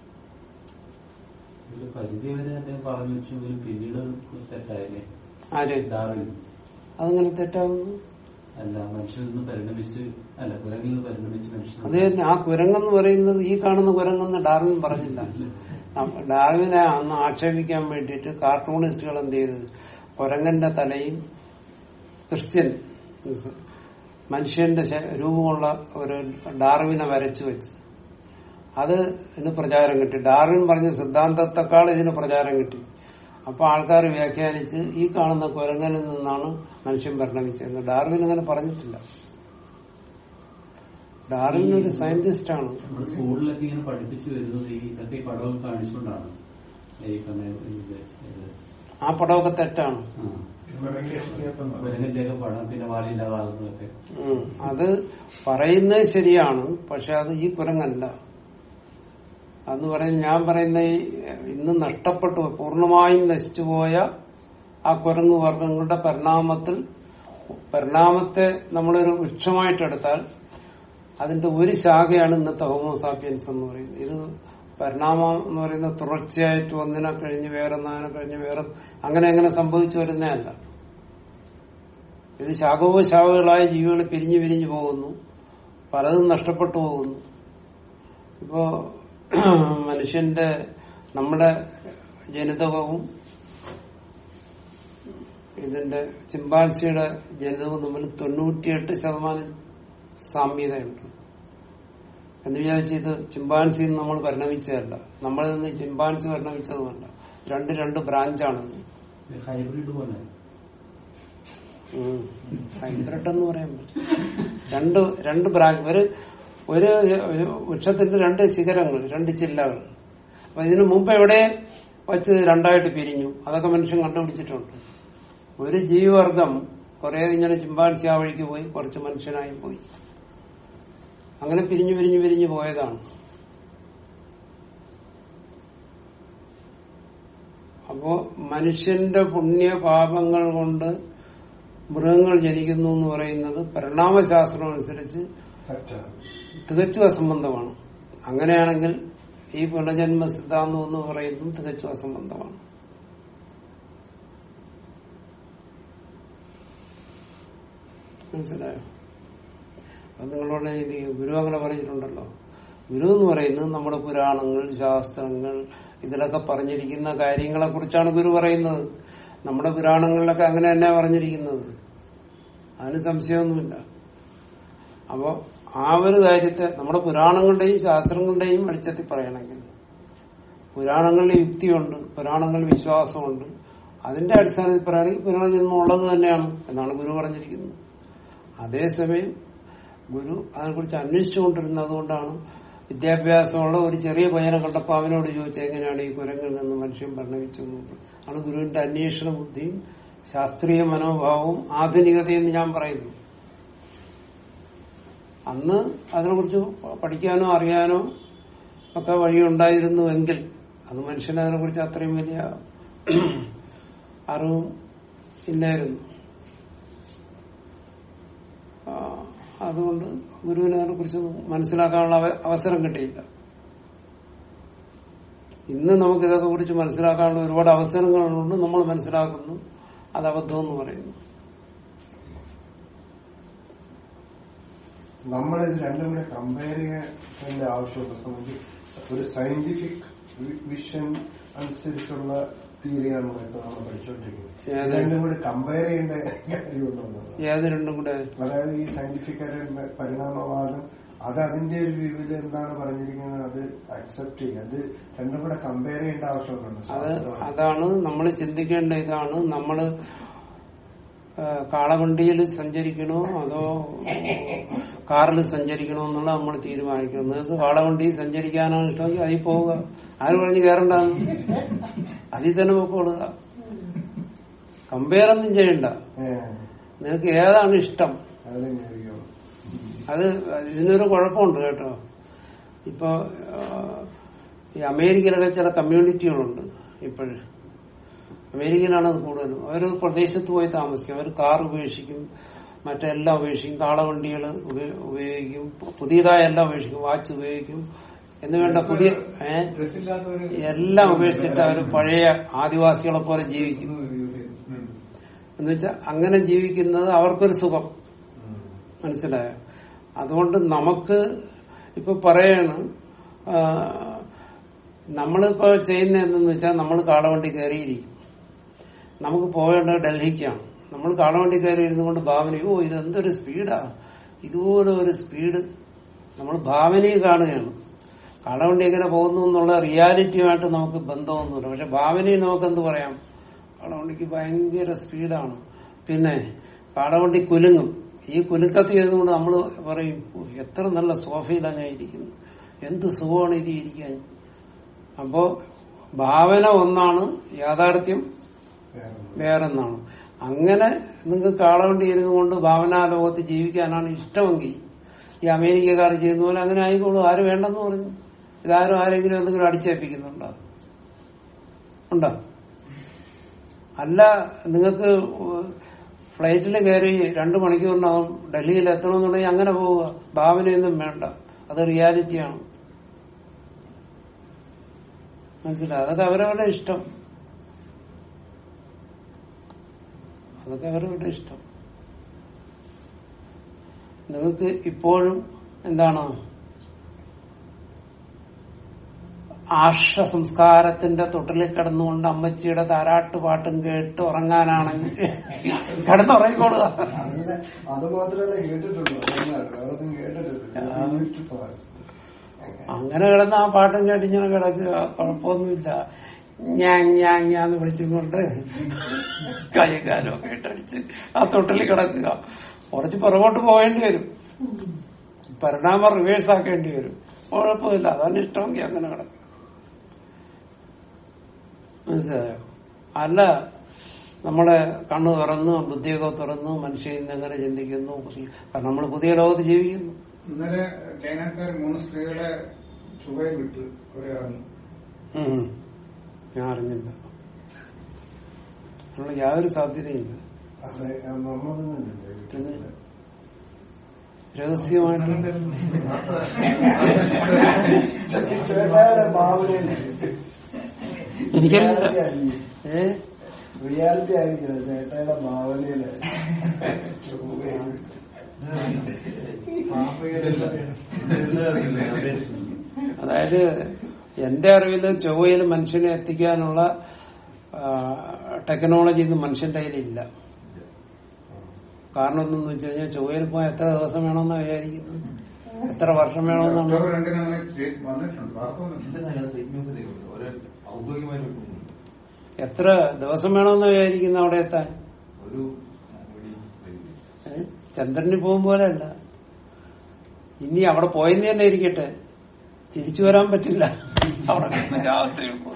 ഇതില് പരിധി വരെ അദ്ദേഹം പറഞ്ഞു വെച്ചെങ്കിലും പിന്നീട് തെറ്റായില്ലേ ആര് ഡാർവിൻ അതങ്ങനെ തെറ്റാവുന്നു അല്ല മനുഷ്യനിൽ നിന്ന് പരിണമിച്ച് അല്ല കുരങ്ങിൽ നിന്ന് പരിണമിച്ച് മനുഷ്യൻ അത് തന്നെ ആ കുരങ്ങെന്ന് പറയുന്നത് ഈ കാണുന്ന കുരങ്ങെന്ന് ഡാർവിൻ പറഞ്ഞില്ല നമ്മ- ഡാർവിനെ അന്ന് ആക്ഷേപിക്കാൻ വേണ്ടിയിട്ട് കാർട്ടൂണിസ്റ്റുകൾ എന്ത് ചെയ്ത് കുരങ്ങന്റെ തലയും ക്രിസ്ത്യൻ മീൻസ് മനുഷ്യന്റെ ശ- രൂപമുള്ള ഒരു ഡാർവിനെ വരച്ചു വെച്ച് അത് ഇതിന് പ്രചാരം കിട്ടി ഡാർവിൻ പറഞ്ഞ സിദ്ധാന്തത്തെക്കാൾ ഇതിന് പ്രചാരം കിട്ടി അപ്പൊ ആൾക്കാർ വ്യാഖ്യാനിച്ച് ഈ കാണുന്ന കുരങ്ങനിൽ നിന്നാണ് മനുഷ്യൻ പരിണമിച്ചതെന്ന് ഡാർവിൻ അങ്ങനെ പറഞ്ഞിട്ടില്ല ഡാർവിൻ ഒരു സയന്റിസ്റ്റ് ആണ് നമ്മുടെ സ്കൂളിലൊക്കെ ഇങ്ങനെ പഠിപ്പിച്ചു വരുന്നത് ഈ ഇതൊക്കെ ഈ പടമൊക്കെ കാണിച്ചുകൊണ്ടാണ് ഈ പറഞ്ഞ ഇത് ഇത് ആ പടമൊക്കെ തെറ്റാണ് ആ. കുരങ്ങന്റെയൊക്കെ പടം പിന്നെ വാലില്ലാതാകുന്നതൊക്കെ ഉം. അത് പറയുന്നത് ശരിയാണ് പക്ഷെ അത് ഈ കുരങ്ങല്ല അന്ന് പറയുന്നത് ഞാൻ പറയുന്ന ഈ ഇന്ന് നഷ്ടപ്പെട്ടു പോയ, പൂർണ്ണമായും നശിച്ചുപോയ ആ കുരങ്ങ് വർഗങ്ങളുടെ പരിണാമത്തിൽ പരിണാമത്തെ നമ്മളൊരു വൃക്ഷമായിട്ടെടുത്താൽ അതിന്റെ ഒരു ശാഖയാണ് ഇന്നത്തെ ഹോമോസാപ്പിയൻസ് എന്ന് പറയുന്നത് ഇത് പരിണാമം എന്ന് പറയുന്നത് തുടർച്ചയായിട്ട് ഒന്നിനെ കഴിഞ്ഞ് വേറൊന്നിനെ കഴിഞ്ഞ് വേറെ അങ്ങനെ അങ്ങനെ സംഭവിച്ചു വരുന്നതല്ല ഇത് ശാഖോപശാഖകളായ ജീവികൾ പിരിഞ്ഞു പിരിഞ്ഞു പോകുന്നു പലതും നഷ്ടപ്പെട്ടു പോകുന്നു ഇപ്പോ മനുഷ്യന്റെ നമ്മുടെ ജനിതകവും ഇതിന്റെ ചിമ്പാൻസിയുടെ ജനിതകവും തമ്മിൽ തൊണ്ണൂറ്റിയെട്ട് ശതമാനം സാമ്യതയുണ്ട് എന്ന് വിചാരിച്ച് ഇത് ചിമ്പാൻസി നമ്മൾ പരിണമിച്ചതല്ല നമ്മളിൽ നിന്ന് ചിമ്പാൻസി പരിണമിച്ചതുമല്ല രണ്ട് രണ്ട് ബ്രാഞ്ചാണിത് ഹൈബ്രിഡ് പോലെ ഹൈബ്രിഡ് എന്ന് പറയാൻ പറ്റും രണ്ട് രണ്ട് ബ്രാഞ്ച് ഒരു ഒരു വൃക്ഷത്തിന്റെ രണ്ട് ശിഖരങ്ങൾ രണ്ട് ചില്ലകൾ അപ്പൊ ഇതിനു മുമ്പ് എവിടെ വച്ച് രണ്ടായിട്ട് പിരിഞ്ഞു അതൊക്കെ മനുഷ്യൻ കണ്ടുപിടിച്ചിട്ടുണ്ട് ഒരു ജീവിവർഗം കുറെ ഇങ്ങനെ ചിമ്പാൻസി ആ വഴിക്ക് പോയി കുറച്ച് മനുഷ്യനായി പോയി അങ്ങനെ പിരിഞ്ഞു പിരിഞ്ഞു പിരിഞ്ഞു പോയതാണ് അപ്പോ മനുഷ്യന്റെ പുണ്യ പാപങ്ങൾ കൊണ്ട് മൃഗങ്ങൾ ജനിക്കുന്നു എന്ന് പറയുന്നത് പരിണാമശാസ്ത്രം അനുസരിച്ച് ഫാക്റ്റാണ് തികച്ചും അസംബന്ധമാണ് അങ്ങനെയാണെങ്കിൽ ഈ പുനർജന്മ സിദ്ധാന്തം എന്ന് പറയുന്നതും തികച്ചും അസംബന്ധമാണ് മനസ്സിലായോ അത് നിങ്ങളോട് ഇത് ഗുരു അങ്ങനെ പറഞ്ഞിട്ടുണ്ടല്ലോ ഗുരു എന്ന് പറയുന്നത് നമ്മുടെ പുരാണങ്ങൾ ശാസ്ത്രങ്ങൾ ഇതിലൊക്കെ പറഞ്ഞിരിക്കുന്ന കാര്യങ്ങളെ കുറിച്ചാണ് ഗുരു പറയുന്നത് നമ്മുടെ പുരാണങ്ങളിലൊക്കെ അങ്ങനെ തന്നെ പറഞ്ഞിരിക്കുന്നത് അതിന് സംശയമൊന്നുമില്ല അപ്പോ ആ ഒരു കാര്യത്തെ നമ്മുടെ പുരാണങ്ങളുടെയും ശാസ്ത്രങ്ങളുടെയും വെളിച്ചത്തിൽ പറയണമെങ്കിൽ പുരാണങ്ങളിൽ യുക്തിയുണ്ട് പുരാണങ്ങളിൽ വിശ്വാസമുണ്ട് അതിന്റെ അടിസ്ഥാനത്തിൽ പറയുകയാണെങ്കിൽ പുനർജന്മം ഉള്ളത് തന്നെയാണ് എന്നാണ് ഗുരു പറഞ്ഞിരിക്കുന്നത് അതേസമയം ഗുരു അതിനെക്കുറിച്ച് അന്വേഷിച്ചുകൊണ്ടിരുന്നത് കൊണ്ടാണ് വിദ്യാഭ്യാസമുള്ള ഒരു ചെറിയ പയ്യനെ കണ്ടപ്പോൾ അവനോട് ചോദിച്ചു എങ്ങനെയാണ് ഈ കുരങ്ങിൽ നിന്ന് മനുഷ്യൻ പരിണമിച്ചത് ആണ് ഗുരുവിന്റെ അന്വേഷണ ബുദ്ധിയും ശാസ്ത്രീയ മനോഭാവവും ആധുനികതയും എന്ന് ഞാൻ പറയുന്നു അന്ന് അതിനെക്കുറിച്ച് പഠിക്കാനോ അറിയാനോ ഒക്കെ വഴിയുണ്ടായിരുന്നുവെങ്കിൽ അത് മനുഷ്യന് അതിനെക്കുറിച്ച് അത്രയും വലിയ അറിവും ഇല്ലായിരുന്നു ആ, അതുകൊണ്ട് ഗുരുവിനെ അതിനെ കുറിച്ച് മനസ്സിലാക്കാനുള്ള അവ- അവസരം കിട്ടിയില്ല ഇന്ന് നമുക്ക് ഇതൊക്കെ കുറിച്ച് മനസ്സിലാക്കാനുള്ള ഒരുപാട് അവസരങ്ങളുണ്ട് നമ്മൾ മനസ്സിലാക്കുന്നു അത് അബദ്ധം എന്ന് പറയുന്നു നമ്മൾ ഇത് രണ്ടും കൂടെ കമ്പയർ ചെയ്യേണ്ട ആവശ്യമുണ്ട് നമുക്ക് ഒരു സയന്റിഫിക് വിഷൻ അനുസരിച്ചുള്ള തിയറിയാണ് ഇപ്പൊ നമ്മൾ പഠിച്ചുകൊണ്ടിരിക്കുന്നത് ഇത് ഏത്? രണ്ടും കൂടെ കമ്പയർ ചെയ്യേണ്ട കാര്യമുണ്ടോ എന്നുള്ളത്. ഏത് രണ്ടും കൂടെ അതായത് ഈ സയന്റിഫിക് ആയിട്ട് പരിണാമവാദം അത് അതിന്റെ ഒരു വ്യൂവിൽ എന്താണ് പറഞ്ഞിരിക്കുന്നത് അത് അക്സെപ്റ്റ് ചെയ്യുക അത് രണ്ടും കൂടെ കമ്പയർ ചെയ്യേണ്ട ആവശ്യമുണ്ടോ അത് ശാസ്ത്രം അതാണ് നമ്മൾ ചിന്തിക്കേണ്ട ഇതാണ് നമ്മള് ആ, കാളവണ്ടിയിൽ സഞ്ചരിക്കണോ അതോ കാറിൽ സഞ്ചരിക്കണോ എന്നുള്ള നമ്മൾ തീരുമാനിക്കണം നിങ്ങൾക്ക് കാളവണ്ടിയിൽ സഞ്ചരിക്കാനാണ് ഇഷ്ടമെങ്കിൽ അതിൽ പോവുക ആര് പറഞ്ഞ് കയറണ്ടെന്ന് അതിൽ തന്നെ പോയിക്കൊള്ളുക കമ്പയർ ഒന്നും ചെയ്യണ്ട ഏഹ് നിങ്ങൾക്ക് ഏതാണ് ഇഷ്ടം അതിലെങ്ങനെയായിരിക്കും അത് ഇതിനൊരു കുഴപ്പമുണ്ട് കേട്ടോ ഇപ്പൊ ആ, ഈ അമേരിക്കയിലൊക്കെ ചില കമ്മ്യൂണിറ്റികളുണ്ട് ഇപ്പോഴും അമേരിക്കയിലാണ് അത് കൂടുതലും അവർ പ്രദേശത്ത് പോയി താമസിക്കും അവർ കാർ ഉപേക്ഷിക്കും മറ്റെല്ലാം ഉപേക്ഷിക്കും കാളവണ്ടികൾ ഉപയോഗിക്കും പുതിയതായ എല്ലാം ഉപേക്ഷിക്കും വാച്ച് ഉപയോഗിക്കും എന്ന് വേണ്ട പുതിയ ഏഹ് ഡ്രസ്സില്ലാത്തവര് എല്ലാം ഉപേക്ഷിച്ചിട്ട് അവർ പഴയ ആദിവാസികളെ പോലെ ജീവിക്കും യൂസ് ചെയ്യും ഉം. എന്ന് വെച്ചാൽ അങ്ങനെ ജീവിക്കുന്നത് അവർക്കൊരു സുഖം മനസ്സിലായോ അതുകൊണ്ട് നമുക്ക് ഇപ്പൊ പറയാണ് ആ, നമ്മളിപ്പോ ചെയ്യുന്ന എന്തെന്ന് വെച്ചാൽ നമ്മൾ കാളവണ്ടി കയറിയിരിക്കും നമുക്ക് പോകേണ്ടത് ഡൽഹിക്കാണ് നമ്മൾ കാളവണ്ടി കയറി ഇരുന്നുകൊണ്ട് ഭാവന ഓ ഇതെന്തൊരു സ്പീഡാ ഇതുപോലെ ഒരു സ്പീഡ് നമ്മൾ ഭാവനയിൽ കാണുകയാണ് കാളവണ്ടി എങ്ങനെ പോകുന്നു എന്നുള്ള റിയാലിറ്റിയുമായിട്ട് നമുക്ക് ബന്ധമൊന്നുമില്ല പക്ഷെ ഭാവനയിൽ നമുക്ക് എന്ത് പറയാം കാളവണ്ടിക്ക് ഭയങ്കര സ്പീഡാണ് പിന്നെ കാളവണ്ടി കുലുങ്ങും ഈ കുലുക്കത്ത് ചെയ്തുകൊണ്ട് നമ്മൾ പറയും "ഓ, എത്ര നല്ല സോഫയിലാണ് ഞാൻ ഇരിക്കുന്നത് എന്ത് സുഖമാണ് ഇത് ഇരിക്കാൻ അപ്പോ ഭാവന ഒന്നാണ് യാഥാർത്ഥ്യം വേറൊന്നാണ് അങ്ങനെ നിങ്ങൾക്ക് കാളവണ്ടി ഇരുന്നുകൊണ്ട് ഭാവനാ ലോകത്ത് ജീവിക്കാനാണ് ഇഷ്ടമെങ്കിൽ ഈ അമേരിക്കക്കാർ ചെയ്യുന്ന പോലെ അങ്ങനെ ആയിക്കോളൂ ആരും വേണ്ടെന്ന് പറഞ്ഞു ഇതാരും ആരെങ്കിലും എന്തെങ്കിലും അടിച്ചേൽപ്പിക്കുന്നുണ്ടോ ഉണ്ടോ അല്ല നിങ്ങൾക്ക് ഫ്ലൈറ്റിൽ കയറി രണ്ടു മണിക്കൂറിനകം ഡൽഹിയിൽ എത്തണമെന്നുണ്ടെങ്കിൽ അങ്ങനെ പോവുക ഭാവനയൊന്നും വേണ്ട അത് റിയാലിറ്റിയാണ് മനസ്സിലായി അതൊക്കെ അവരവരുടെ ഇഷ്ടം അതൊക്കെ അവരവരുടെ ഇഷ്ടം നിങ്ങൾക്ക് ഇപ്പോഴും എന്താണ് ആർഷ സംസ്കാരത്തിന്റെ തൊട്ടിലിൽ കിടന്നുകൊണ്ട് അമ്മച്ചിയുടെ താരാട്ട് പാട്ടും കേട്ട് ഉറങ്ങാനാണെങ്കിൽ കിടന്നുറങ്ങിക്കോളുക അല്ല അത് മാത്രമല്ല കേട്ടിട്ടുള്ളൂ അതുകൊണ്ടാണ്. വേറൊന്നും കേട്ടിട്ടില്ല അങ്ങനെ കിടന്ന് ആ പാട്ടും കേട്ട് ഇങ്ങനെ കിടക്കുക കുഴപ്പമൊന്നുമില്ല ഞാൻ ഞാൻ ഞാന്ന് വിളിച്ചുകൊണ്ട് കൈകാലം ഒക്കെ ഇട്ടടിച്ച് ആ തൊട്ടിൽ കിടക്കുക കുറച്ച് പുറകോട്ട് പോകേണ്ടി വരും പരിണാമം റിവേഴ്സ് ആക്കേണ്ടി വരും കുഴപ്പമില്ല അതാണ് ഇഷ്ടമെങ്കിൽ അങ്ങനെ കിടക്കുക മനസ്സിലായോ അല്ല നമ്മളെ കണ്ണു തുറന്നു ബുദ്ധിയൊക്കെ തുറന്നു മനുഷ്യൻ ഇന്ന് എങ്ങനെ ചിന്തിക്കുന്നു പുതിയ- കാരണം നമ്മൾ പുതിയ ലോകത്ത് ജീവിക്കുന്നു ഇന്നലെ ചൈനക്കാർ മൂന്ന് സ്ത്രീകളെ ചുവയിൽ വിട്ട് അവിടെ ഇറങ്ങി ഉം. ഞാൻ അറിഞ്ഞില്ല നമ്മൾ യാതൊരു സാധ്യതയില്ല അതെ നമ്മളത് പിന്നെ കണ്ടില്ലേ രഹസ്യമായിട്ട് ചേട്ടായുടെ ഭാവനയില് എനിക്കറിയില്ല ഏ റിയാലിറ്റി ആയിരിക്കില്ല ചേട്ടായുടെ ഭാവനയില് അതായത് എന്റെ അറിവിൽ ചൊവ്വയിൽ മനുഷ്യനെ എത്തിക്കാനുള്ള ആ, ടെക്നോളജി ഇന്ന് മനുഷ്യന്റെ കയ്യിലില്ല കാരണം എന്തെന്ന് വെച്ച് കഴിഞ്ഞാൽ ചൊവ്വയിൽ പോയാൽ എത്ര ദിവസം വേണമെന്നാണ് വിചാരിക്കുന്നത് എത്ര വർഷം വേണമെന്നാണ് ഒക്ടോബർ രണ്ടിന് അങ്ങനെ ചെയ്ത് വന്നിട്ടുണ്ട് വാർത്ത വന്നിട്ടുണ്ട് എന്റെ സംഗതി ഫേക്ക് ന്യൂസ് ഒരു ഔദ്യോഗികമായിട്ട് വെക്കുന്നു. എത്ര ദിവസം വേണമെന്നാണ് വിചാരിക്കുന്നത് അവിടെ എത്താൻ ഒരു മീഡിയം ഏ? ചന്ദ്രന് പോകും പോലെയല്ല ഇനി അവിടെ പോയെന്ന് തന്നെ ഇരിക്കട്ടെ തിരിച്ചു വരാൻ പറ്റില്ല അവിടെ കിടന്ന് ചാവത്തേ ഉള്ളൂ.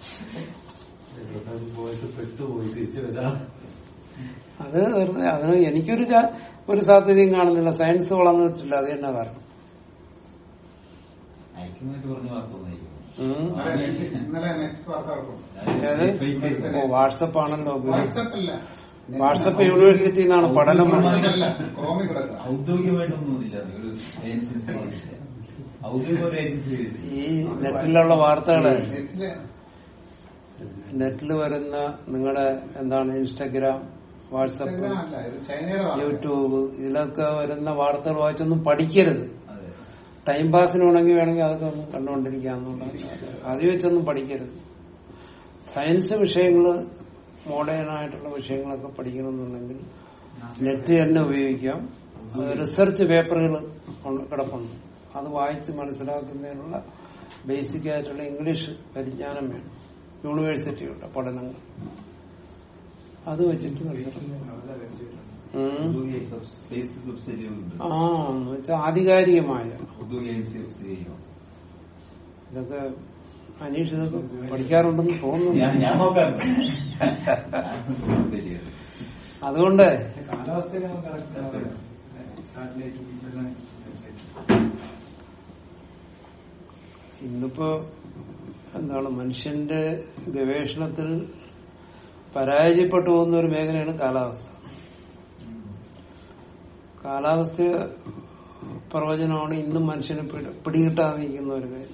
ഇവിടെ പോയിട്ട് പെട്ടുപോയി തിരിച്ചു വരാം അത് വെറുതെ അതിന് എനിക്കൊരു ചാ- ഒരു സാധ്യതയും കാണുന്നില്ല സയൻസ് വളർന്നിട്ടില്ല അത് തന്നെ കാരണം അയക്കുന്നതായിട്ട് പറഞ്ഞ വാർത്ത ഒന്നായിരിക്കും ഉം. ഇന്നലെ നെറ്റ്- ഇന്നലെ നെറ്റ് വാർത്ത കേൾക്കും ഏത്? ഓ വാട്സപ്പ് ആണല്ലോ ഉപയോഗം വാട്സപ്പ് അല്ല വാട്സപ്പ് യൂണിവേഴ്സിറ്റി നിന്നാണ് പഠനം ക്രോമിൽ ക്രോമിൽ കിടക്കുക ഔദ്യോഗികമായിട്ടൊന്നും ഇല്ല ഒരു ഏജൻസി സ്ഥിരീകരിച്ചില്ല ഔദ്യോഗികമായിട്ട് ഏജൻസി സ്ഥിരീകരിച്ചില്ല ഈ നെറ്റിലുള്ള വാർത്തകള് നെറ്റില് നെറ്റിൽ വരുന്ന നിങ്ങളുടെ എന്താണ് ഇൻസ്റ്റഗ്രാം വാട്സപ്പ് ഇതെല്ലാം അല്ല ഇത് ചൈനയുടെ വാർത്ത യൂട്യൂബ് ഇതിലൊക്കെ വരുന്ന വാർത്തകൾ വായിച്ചൊന്നും പഠിക്കരുത് അതെ ടൈം പാസിന് വേണമെങ്കിൽ വേണമെങ്കിൽ അതൊക്കെ ഒന്ന് കണ്ടുകൊണ്ടിരിക്കാന്നുള്ളത് അത് വെച്ചൊന്നും പഠിക്കരുത് സയൻസ് വിഷയങ്ങള് മോഡേൺ ആയിട്ടുള്ള വിഷയങ്ങളൊക്കെ പഠിക്കണമെന്നുണ്ടെങ്കിൽ നെറ്റ് തന്നെ ഉപയോഗിക്കാം റിസർച്ച് പേപ്പറുകൾ കിടപ്പുണ്ട് അത് വായിച്ച് മനസ്സിലാക്കുന്നതിനുള്ള ബേസിക് ആയിട്ടുള്ള ഇംഗ്ലീഷ് പരിജ്ഞാനം വേണം യൂണിവേഴ്സിറ്റിയുടെ പഠനങ്ങൾ അത് വെച്ചിട്ട് മനസ്സിലാക്കാം ഉം. ഔദ്യോഗിക വെബ്- സ്പേസ് വെബ്സൈറ്റുകളുണ്ട് ആ എന്ന് വെച്ചാൽ ആധികാരികമായ ഔദ്യോഗിക ഏജൻസി സ്ഥിരീകരിക്കണം ഇതൊക്കെ അനീഷ് ഇതൊക്കെ പഠിക്കാറുണ്ടെന്ന് തോന്നുന്നു ഞാൻ ഞാൻ നോക്കാറുണ്ട് ശരിയാണ്. അതുകൊണ്ട് കാലാവസ്ഥയിലെ നമുക്ക് കറക്റ്റ് സാറ്റലൈറ്റ് ഇതെല്ലാം ഇന്നിപ്പോ എന്താണ് മനുഷ്യന്റെ ഗവേഷണത്തിൽ പരാജയപ്പെട്ടു പോകുന്ന ഒരു മേഖലയാണ് കാലാവസ്ഥ കാലാവസ്ഥ പ്രവചനമാണ് ഇന്നും മനുഷ്യനെ പിടി- പിടികിട്ടാതെ നിൽക്കുന്ന ഒരു കാര്യം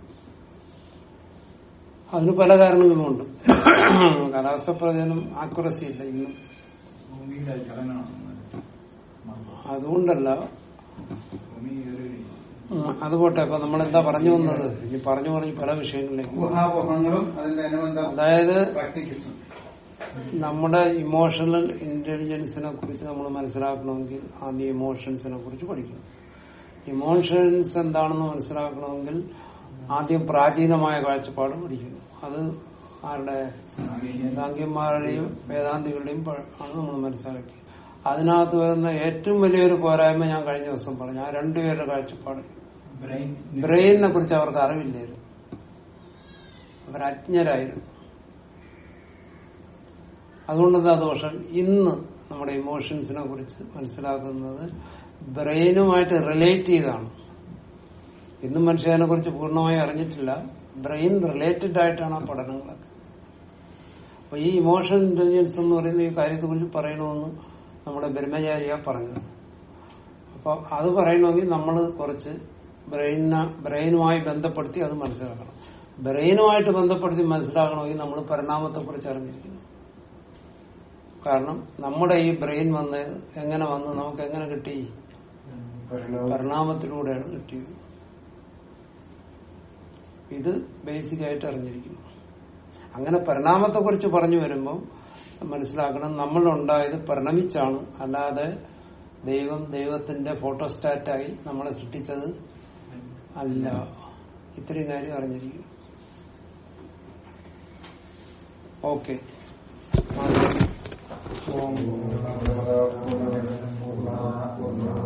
അതിന് പല കാരണങ്ങളുമുണ്ട് കാലാവസ്ഥ പ്രവചനം ആക്യുറസി ഇല്ല ഇന്നും ഭൂമിയുടെ ചലനമാണ് അതുകൊണ്ടല്ല ഭൂമി ഒരു ഉം, അത് പോട്ടെ അപ്പൊ നമ്മൾ എന്താ പറഞ്ഞു വന്നത് ഇനി പറഞ്ഞു പറഞ്ഞു പല വിഷയങ്ങളിലേക്ക് ഊഹാപോഹങ്ങളും അതിന്റെ അനുബന്ധ അതായത് പ്രാക്ടീസും നമ്മുടെ ഇമോഷണൽ ഇന്റലിജൻസിനെ കുറിച്ച് നമ്മൾ മനസ്സിലാക്കണമെങ്കിൽ ആദ്യം ഇമോഷൻസിനെ കുറിച്ച് പഠിക്കണം ഇമോഷൻസ് എന്താണെന്ന് മനസ്സിലാക്കണമെങ്കിൽ ആദ്യം പ്രാചീനമായ കാഴ്ചപ്പാട് പഠിക്കണം അത് ആരുടെ സാങ്കന്മാരുടെയും വേദാന്തികളുടെയും പ- ആണ് നമ്മൾ മനസ്സിലാക്കി അതിനകത്ത് വരുന്ന ഏറ്റവും വലിയൊരു പോരായ്മ ഞാൻ കഴിഞ്ഞ ദിവസം പറഞ്ഞു ആ രണ്ടുപേരുടെ കാഴ്ചപ്പാട് ബ്രെയിൻ ബ്രെയിനിനെ കുറിച്ച് അവർക്ക് അറിവില്ലായിരുന്നു അവർ അജ്ഞരായിരുന്നു അതുകൊണ്ടെന്താ ദോഷം ഇന്ന് നമ്മുടെ ഇമോഷൻസിനെ കുറിച്ച് മനസ്സിലാക്കുന്നത് ബ്രെയിനുമായിട്ട് റിലേറ്റ് ചെയ്താണ് ഇന്നും മനുഷ്യനെ കുറിച്ച് പൂർണ്ണമായി അറിഞ്ഞിട്ടില്ല ബ്രെയിൻ റിലേറ്റഡ് ആയിട്ടാണ് ആ പഠനങ്ങളൊക്കെ അപ്പൊ ഈ ഇമോഷൻ ഇന്റലിജൻസ് എന്ന് പറയുന്ന ഈ കാര്യത്തെ കുറിച്ച് പറയണമെന്ന് നമ്മുടെ ബ്രഹ്മചാരിയ പറഞ്ഞത് അപ്പൊ അത് പറയണമെങ്കിൽ നമ്മൾ കുറച്ച് ബ്രെയിന ബ്രെയിനുമായി ബന്ധപ്പെടുത്തി അത് മനസ്സിലാക്കണം ബ്രെയിനുമായിട്ട് ബന്ധപ്പെടുത്തി മനസ്സിലാക്കണമെങ്കിൽ നമ്മൾ പരിണാമത്തെ കുറിച്ച് അറിഞ്ഞിരിക്കണം കാരണം നമ്മുടെ ഈ ബ്രെയിൻ വന്ന് എങ്ങനെ വന്ന് നമുക്ക് എങ്ങനെ കിട്ടി പരിണാമം പരിണാമത്തിലൂടെയാണ് കിട്ടിയത് ഇത് ബേസിക് ആയിട്ട് അറിഞ്ഞിരിക്കുന്നു അങ്ങനെ പരിണാമത്തെ കുറിച്ച് പറഞ്ഞു വരുമ്പോൾ മനസ്സിലാക്കണം നമ്മൾ ഉണ്ടായത് പരിണമിച്ചാണ് അല്ലാതെ ദൈവം ദൈവത്തിന്റെ ഫോട്ടോസ്റ്റാറ്റായി നമ്മളെ സൃഷ്ടിച്ചത് അല്ല ഇത്രയും കാര്യം അറിഞ്ഞിരിക്കുന്നു ഓക്കെ ഓം പൂർണ്ണമദഃ പൂർണ്ണമിദം പൂർണ്ണാത് പൂർണ്ണമുദച്യത്തെ